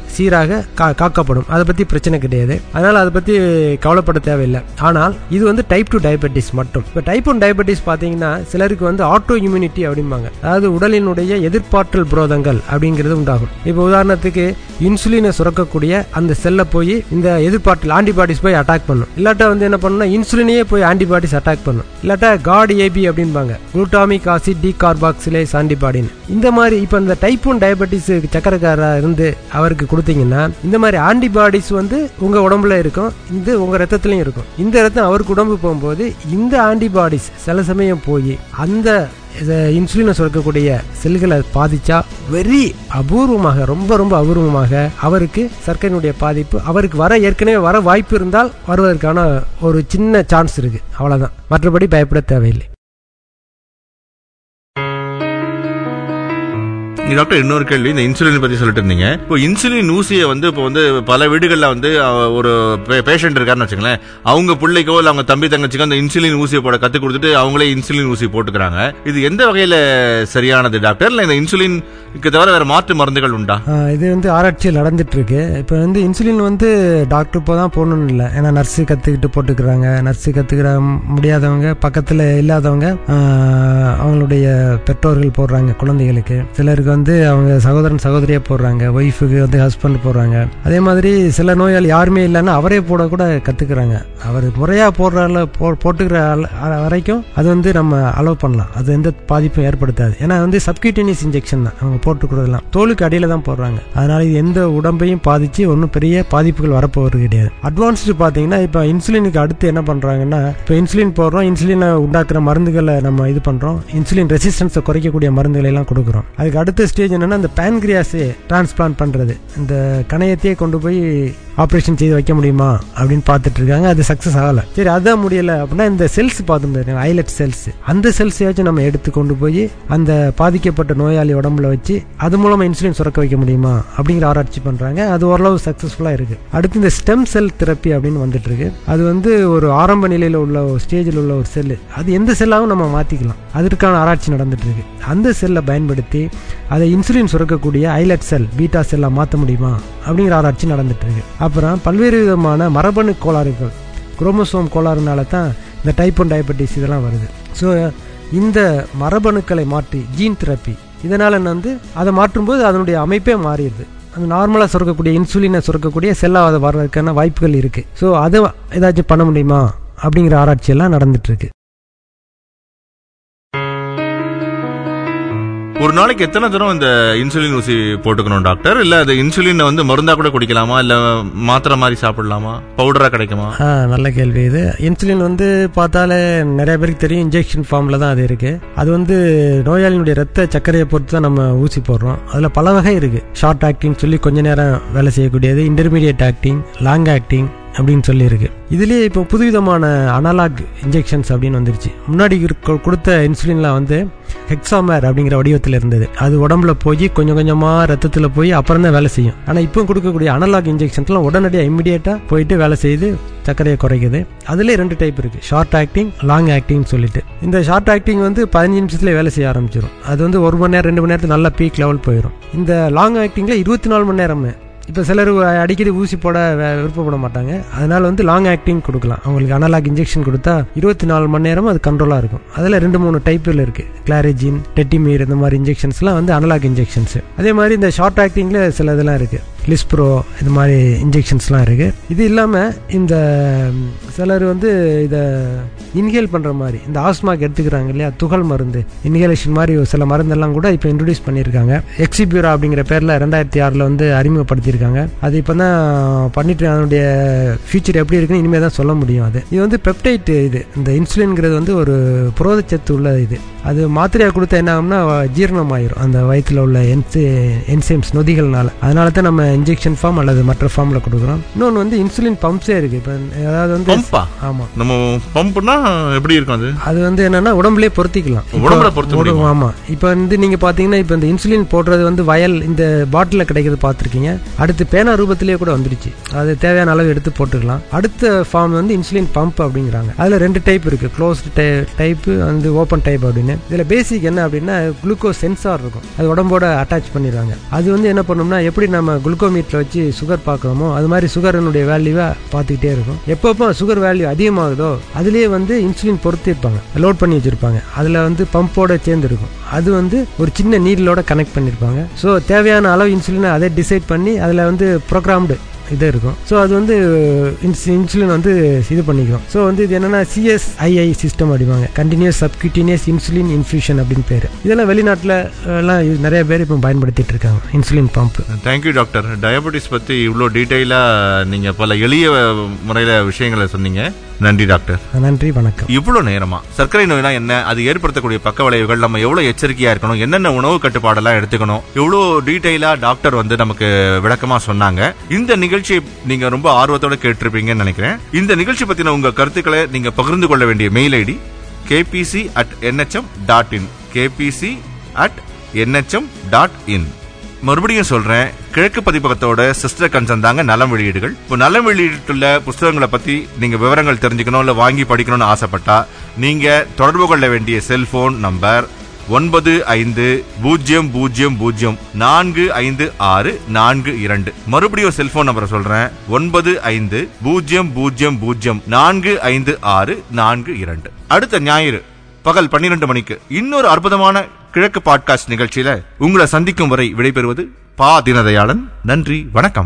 சீராக கா- காக்கப்படும் அதை பத்தி பிரச்சனை கிடையாது அதனால அதை பத்தி கவலைப்பட தேவையில்லை ஆனால் இது வந்து டைப் டூ டயபெட்டிஸ் மட்டும் இப்போ டைப் ஒன் டயபெட்டிஸ் பார்த்தீங்கன்னா சிலருக்கு வந்து ஆட்டோ இம்யூனிட்டி அப்படிம்பாங்க அதாவது உடலினுடைய எதிர்ப்பாற்றல் புரோதங்கள் அப்படிங்கிறது உண்டாகும் இப்போ உதாரணத்துக்கு இன்சுலினை சுரக்கக்கூடிய அந்த செல்லை போய் இந்த எதிர்ப்பாற்றல் ஆன்டிபாடிஸ் போய் அட்டாக் பண்ணும் இல்லாட்டா வந்து என்ன பண்ணும்னா இன்சுலினையே போய் ஆன்டிபாடிஸ் அட்டாக் பண்ணும் இல்லாட்டா காட் ஏபி அப்படின்பாங்க குளுட்டாமிக் ஆசிட் டி கார்பாக்சிலேஸ் ஆன்டிபாடின்னு இந்த மாதிரி இப்போ இந்த டைப் ஒன் டயபெட்டிஸ் சக்கரக்காரா இருந்து அவருக்கு கொடுத்தீங்கன்னா இந்த மாதிரி ஆன்டிபாடிஸ் வந்து உங்க உடம்புல இருக்கும் இது உங்க ரத்தத்திலையும் இருக்கும் இந்த ரத்தம் அவருக்கு உடம்பு போகும்போது இந்த ஆன்டிபாடிஸ் சில சமயம் போய் அந்த இன்சுலினை சுரக்கக்கூடிய செல்களை பாதிச்சா வெரி அபூர்வமாக ரொம்ப ரொம்ப அபூர்வமாக அவருக்கு சர்க்கரையினுடைய பாதிப்பு அவருக்கு வர ஏற்கனவே வர வாய்ப்பு இருந்தால் வருவதற்கான ஒரு சின்ன சான்ஸ் இருக்கு அவ்வளவுதான் மற்றபடி பயப்பட தேவையில்லை நீ டாக்டர் இன்னொரு கேள்வி இந்த இன்சுலின் பத்தி சொல்லிட்டு இருந்தீங்க இப்போ இன்சுலின் ஊசியை வந்து இப்போ வந்து பல வீடுகள்ல வந்து அஹ், ஒரு பேஷண்ட் இருக்காருன்னு வச்சுங்களேன் அவங்க பிள்ளைக்கோ இல்ல அவங்க தம்பி தங்கச்சிக்கோ அந்த இன்சுலின் ஊசியை போட கத்து கொடுத்துட்டு அவங்களே இன்சுலின் ஊசி போட்டுக்கிறாங்க இது எந்த வகையில சரியானது டாக்டர் இல்ல இந்த இன்சுலினுக்கு தவிர வேற மாற்று மருந்துகள் உண்டா ஆஹ் இது வந்து ஆராய்ச்சியில் நடந்துட்டு இருக்கு இப்போ வந்து இன்சுலின் வந்து டாக்டர் இப்போ தான் போடணும்னு இல்லை ஏன்னா நர்ஸு கற்றுக்கிட்டு போட்டுக்கிறாங்க நர்ஸு கற்றுக்கிற முடியாதவங்க பக்கத்தில் இல்லாதவங்க ஆஹ் அவங்களுடைய பெற்றோர்கள் போடுறாங்க குழந்தைகளுக்கு சிலருக்கு வந்து அவங்க சகோதரன் சகோதரியாக போடுறாங்க ஒய்ஃபுக்கு வந்து ஹஸ்பண்ட் போடுறாங்க அதே மாதிரி சில நோயாளி யாருமே இல்லைன்னா அவரே போட கூட கற்றுக்குறாங்க அவர் முறையாக போடுற போ போட்டுக்கிற ஆள் வரைக்கும் அது வந்து நம்ம அலோவ் பண்ணலாம் அது எந்த பாதிப்பும் ஏற்படுத்தாது ஏன்னா வந்து சப்கியூட்டேனியஸ் இன்ஜெக்ஷன் தான் அவங்க போட்டுக்கிறதெல்லாம் தோலுக்கு அடியில தான் போடுறாங்க அதனால இது எந்த உடம்பையும் பாதிச்சு ஒன்றும் பெரிய பாதிப்புகள் வரப்போவது கிடையாது அட்வான்ஸ்டு பார்த்தீங்கன்னா இப்போ இன்சுலினுக்கு அடுத்து என்ன பண்றாங்கன்னா இப்போ இன்சுலின் போடுறோம் இன்சுலினை உண்டாக்குற மருந்துகளை நம்ம இது பண்றோம் இன்சுலின் ரெசிஸ்டன்ஸை குறைக்கக்கூடிய மருந்துகளை எல்லாம் கொடுக்குறோம் அதுக்கு அடுத்த ஸ்டேஜ் என்னன்னா இந்த பேன்கிரியாஸே டிரான்ஸ்பிளான்ட் பண்றது இந்த கணையத்தையே கொண்டு போய் ஆப்ரேஷன் செய்து வைக்க முடியுமா அப்படின்னு பார்த்துட்டு இருக்காங்க அது சக்ஸஸ் ஆகலை சரி அதான் முடியல அப்படின்னா இந்த செல்ஸ் பார்த்துருந்தாரு ஐலட் செல்ஸ் அந்த செல்ஸையாச்சும் நம்ம எடுத்து கொண்டு போய் அந்த பாதிக்கப்பட்ட நோயாளி உடம்புல வச்சு அது மூலமா இன்சுலின் சுரக்க வைக்க முடியுமா அப்படிங்கிற ஆராய்ச்சி பண்றாங்க அது ஓரளவு சக்ஸஸ்ஃபுல்லாக இருக்கு அடுத்து இந்த ஸ்டெம் செல் தெரப்பி அப்படின்னு வந்துட்டு இருக்கு அது வந்து ஒரு ஆரம்ப நிலையில் உள்ள ஒரு ஸ்டேஜில் உள்ள ஒரு செல் அது எந்த செல்லாகவும் நம்ம மாற்றிக்கலாம் அதற்கான ஆராய்ச்சி நடந்துட்டு இருக்கு அந்த செல்லை பயன்படுத்தி அதை இன்சுலின் சுரக்கக்கூடிய ஐலட் செல் பீட்டா செல்லாக மாற்ற முடியுமா அப்படிங்கிற ஆராய்ச்சி நடந்துட்டு இருக்கு அப்புறம் பல்வேறு விதமான மரபணு கோளாறுகள் குரோமோசோம் கோளாறுனால தான் இந்த டைப் ஒன் டயபெட்டிஸ் இதெல்லாம் வருது ஸோ இந்த மரபணுக்களை மாற்றி ஜீன் தெரப்பி இதனால் என்ன வந்து அதை மாற்றும்போது அதனுடைய அமைப்பே மாறிடுது அந்த நார்மலாக சுரக்கக்கூடிய இன்சுலினை சுரக்கக்கூடிய செல்லாக அதை வர்றதுக்கான வாய்ப்புகள் இருக்குது ஸோ அதை ஏதாச்சும் பண்ண முடியுமா அப்படிங்கிற ஆராய்ச்சி எல்லாம் நடந்துட்டு இருக்கு ஒரு நாளைக்கு எத்தனை தரம் இந்த இன்சுலின் ஊசி போட்டுக்கணும் டாக்டர் இல்ல அது இன்சுலின் வந்து மருந்தா கூட குடிக்கலாமா இல்ல மாத்திரை மாதிரி சாப்பிடலாமா பவுடரா கிடைக்குமா ஆ நல்ல கேள்வி இது இன்சுலின் வந்து பார்த்தாலே நிறைய பேருக்கு தெரியும் இன்ஜெக்ஷன் ஃபார்மில் தான் அது இருக்கு அது வந்து நோயாளியினுடைய ரத்த சர்க்கரையை பொறுத்து தான் நம்ம ஊசி போடுறோம் அதில் பல வகை இருக்கு ஷார்ட் ஆக்டிங் சொல்லி கொஞ்ச நேரம் வேலை செய்யக்கூடியது இன்டர்மீடியட் ஆக்டிங் லாங் ஆக்டிங் அப்படின்னு சொல்லி இருக்கு இதுலயே இப்போ புதுவிதமான அனலாக் இன்ஜெக்ஷன்ஸ் அப்படின்னு வந்துருச்சு முன்னாடி இருக்க- கொடுத்த இன்சுலின்லாம் வந்து ஹெக்ஸாமேர் அப்படிங்கிற வடிவத்தில் இருந்தது அது உடம்புல போய் கொஞ்சம் கொஞ்சமா ரத்தத்துல போய் அப்புறம் தான் வேலை செய்யும் ஆனா இப்போ கொடுக்கக்கூடிய அனலாக் இன்ஜெக்ஷன்ஸ்லாம் உடனடியாக இம்மிடியேட்டா போயிட்டு வேலை செய்து சர்க்கரையை குறைக்குது அதுலேயே ரெண்டு டைப் இருக்கு ஷார்ட் ஆக்டிங் லாங் ஆக்டிங் சொல்லிட்டு இந்த ஷார்ட் ஆக்டிங் வந்து பதினஞ்சு நிமிஷத்துல வேலை செய்ய ஆரம்பிச்சிடும் அது வந்து ஒரு மணி நேரம் ரெண்டு மணி நேரத்துக்கு நல்ல பீக் லெவல் போயிடும் இந்த லாங் ஆக்டிங்ல இருபத்தி நாலு மணி நேரமே இப்போ சிலர் அடிக்கடி ஊசி போட வே- விருப்பப்பட மாட்டாங்க அதனால வந்து லாங் ஆக்டிங் கொடுக்கலாம் அவங்களுக்கு அனலாக் இன்ஜெக்ஷன் கொடுத்தா இருபத்தி நாலு மணி நேரம் அது கண்ட்ரோலாக இருக்கும் அதில் ரெண்டு மூணு டைப்பில் இருக்கு கிளாரிஜின் டெட்டிமீர் இந்த மாதிரி இன்ஜெக்ஷன்ஸ்லாம் வந்து அனலாக் இன்ஜெக்ஷன்ஸ் அதே மாதிரி இந்த ஷார்ட் ஆக்டிங்கில் சில இதெல்லாம் இருக்கு லிஸ்ப்ரோ இது மாதிரி இன்ஜெக்ஷன்ஸ்லாம் இருக்கு இது இல்லாமல் இந்த ம், சிலர் வந்து இதை இன்ஹேல் பண்ணுற மாதிரி இந்த ஆஸ்மாக்கு எடுத்துக்கிறாங்க இல்லையா துகள் மருந்து இன்ஹேலேஷன் மாதிரி ஒரு சில மருந்தெல்லாம் கூட இப்போ இன்ட்ரடியூஸ் பண்ணியிருக்காங்க எக்ஸிபியூரா அப்படிங்கிற பேரில் ரெண்டாயிரத்தி ஆறில் வந்து அறிமுகப்படுத்தியிருக்காங்க அது இப்போ தான் பண்ணிட்டு அதனுடைய ஃபியூச்சர் எப்படி இருக்குன்னு இனிமேல் தான் சொல்ல முடியும் அது இது வந்து பெப்டைட் இது இந்த இன்சுலின்ங்கிறது வந்து ஒரு புரோதச்சத்து உள்ள இது அது மாத்திரையாக கொடுத்தா என்ன ஆகும்னா ஜீரணம் ஆயிரும் அந்த வயிற்றில் உள்ள என்சி என்சைம்ஸ் நொதிகள்னால அதனால தான் நம்ம இன்ஜெக்ஷன் ஃபார்ம் அல்லது மற்ற ஃபார்மில் கொடுக்குறோம் இன்னொன்று வந்து இன்சுலின் பம்ப்ஸே இருக்கு இப்போ அதாவது வந்து பம்பா ஆமாம் நம்ம பம்ப்னா எப்படி இருக்கும் அது அது வந்து என்னன்னா உடம்புலயே பொருத்திக்கலாம் இப்போ உடம்புல பொருத்த உட- முடியுமா? ஆமா இப்போ வந்து நீங்க பாத்தீங்கன்னா இப்போ இந்த இன்சுலின் போடுறது வந்து வயல் இந்த பாட்டில கிடைக்கிறது பார்த்திருக்கீங்க அடுத்து பேனா ரூபத்திலேயே கூட வந்துருச்சு அது தேவையான அளவு எடுத்து போட்டுக்கலாம் அடுத்த ஃபார்ம் வந்து இன்சுலின் பம்ப் அப்படிங்கிறாங்க அதுல ரெண்டு டைப் இருக்கு க்ளோஸ்டு டைப் வந்து ஓப்பன் டைப் அப்படின்னு இதுல பேசிக் என்ன அப்படின்னா குளுக்கோஸ் சென்சார் இருக்கும் அது உடம்போட அட்டாச் பண்ணிடுறாங்க அது வந்து என்ன பண்ணும்னா எப்படி நம்ம குளுக்கோஸ் குளுக்கோமீட்டர் வச்சு சுகர் பார்க்குறோமோ அது மாதிரி சுகரனுடைய வேல்யூவை பார்த்துக்கிட்டே இருக்கும் எப்பப்போ சுகர் வேல்யூ அதிகமாகுதோ அதுலேயே வந்து இன்சுலின் பொறுத்து இருப்பாங்க லோட் பண்ணி வச்சிருப்பாங்க அதில் வந்து பம்போட சேர்ந்து இருக்கும் அது வந்து ஒரு சின்ன நீடலோட கனெக்ட் பண்ணியிருப்பாங்க ஸோ தேவையான அளவு இன்சுலினை அதை டிசைட் பண்ணி அதில் வந்து ப்ரோக்ராம்டு இது இருக்கும் ஸோ அது வந்து இன்சுலின் வந்து இது பண்ணிக்கும் ஸோ வந்து இது என்னன்னா சிஎஸ்ஐஐ சிஸ்டம் அப்படிவாங்க கண்டினியூஸ் சப்கியூட்டினியஸ் இன்சுலின் இன்ஃபியூஷன் அப்படின்னு பேர் இதெல்லாம் வெளிநாட்டில் எல்லாம் இது நிறைய பேர் இப்போ பயன்படுத்திட்டு இருக்காங்க insulin pump thank you doctor diabetes பத்தி இவ்வளோ டீட்டெயிலாக நீங்க பல எளிய முறையில விஷயங்களை சொன்னீங்க நன்றி டாக்டர் நன்றி வணக்கம் இவ்வளவு நேரமா சர்க்கரை நோய்னா என்ன அது ஏற்படுத்தக்கூடிய பக்க விளைவுகள் நம்ம எவ்வளவு எச்சரிக்கையா இருக்கணும் என்னென்ன உணவு கட்டுப்பாடெல்லாம் எடுத்துக்கணும் எவ்வளவு டீடைலா டாக்டர் வந்து நமக்கு விளக்கமா சொன்னாங்க இந்த நிகழ்ச்சியை நீங்க ரொம்ப ஆர்வத்தோட கேட்டிருப்பீங்கன்னு நினைக்கிறேன் இந்த நிகழ்ச்சி பத்தின உங்க கருத்துக்களை நீங்க பகிர்ந்து கொள்ள வேண்டிய mail ID KBC at NHM dot in KBC at NHM dot in மறுபடியும் சொல்றேன் கிழக்கு பதிப்பகத்தோட சிஸ்டர் கன்சன் தாங்க நலம் வெளியீடுகள் இப்போ நலம் வெளியிட்டுள்ள புஸ்தகங்களை பத்தி நீங்க விவரங்கள் தெரிஞ்சுக்கணும் இல்ல வாங்கி படிக்கணும்னு ஆசைப்பட்டா நீங்க தொடர்பு கொள்ள வேண்டிய செல்போன் நம்பர் ஒன்பது ஐந்து பூஜ்ஜியம் பூஜ்ஜியம் பூஜ்ஜியம் நான்கு ஐந்து ஆறு நான்கு இரண்டு மறுபடியும் செல்போன் நம்பரை சொல்றேன் ஒன்பது ஐந்து பூஜ்ஜியம் பூஜ்ஜியம் பூஜ்ஜியம் நான்கு ஐந்து ஆறு நான்கு இரண்டு அடுத்த ஞாயிறு பகல் பன்னிரண்டு மணிக்கு இன்னொரு அற்புதமான கிழக்கு பாட்காஸ்ட் நிகழ்ச்சியில உங்களை சந்திக்கும் வரை விடைபெறுவது பா தினதயாளன் நன்றி வணக்கம்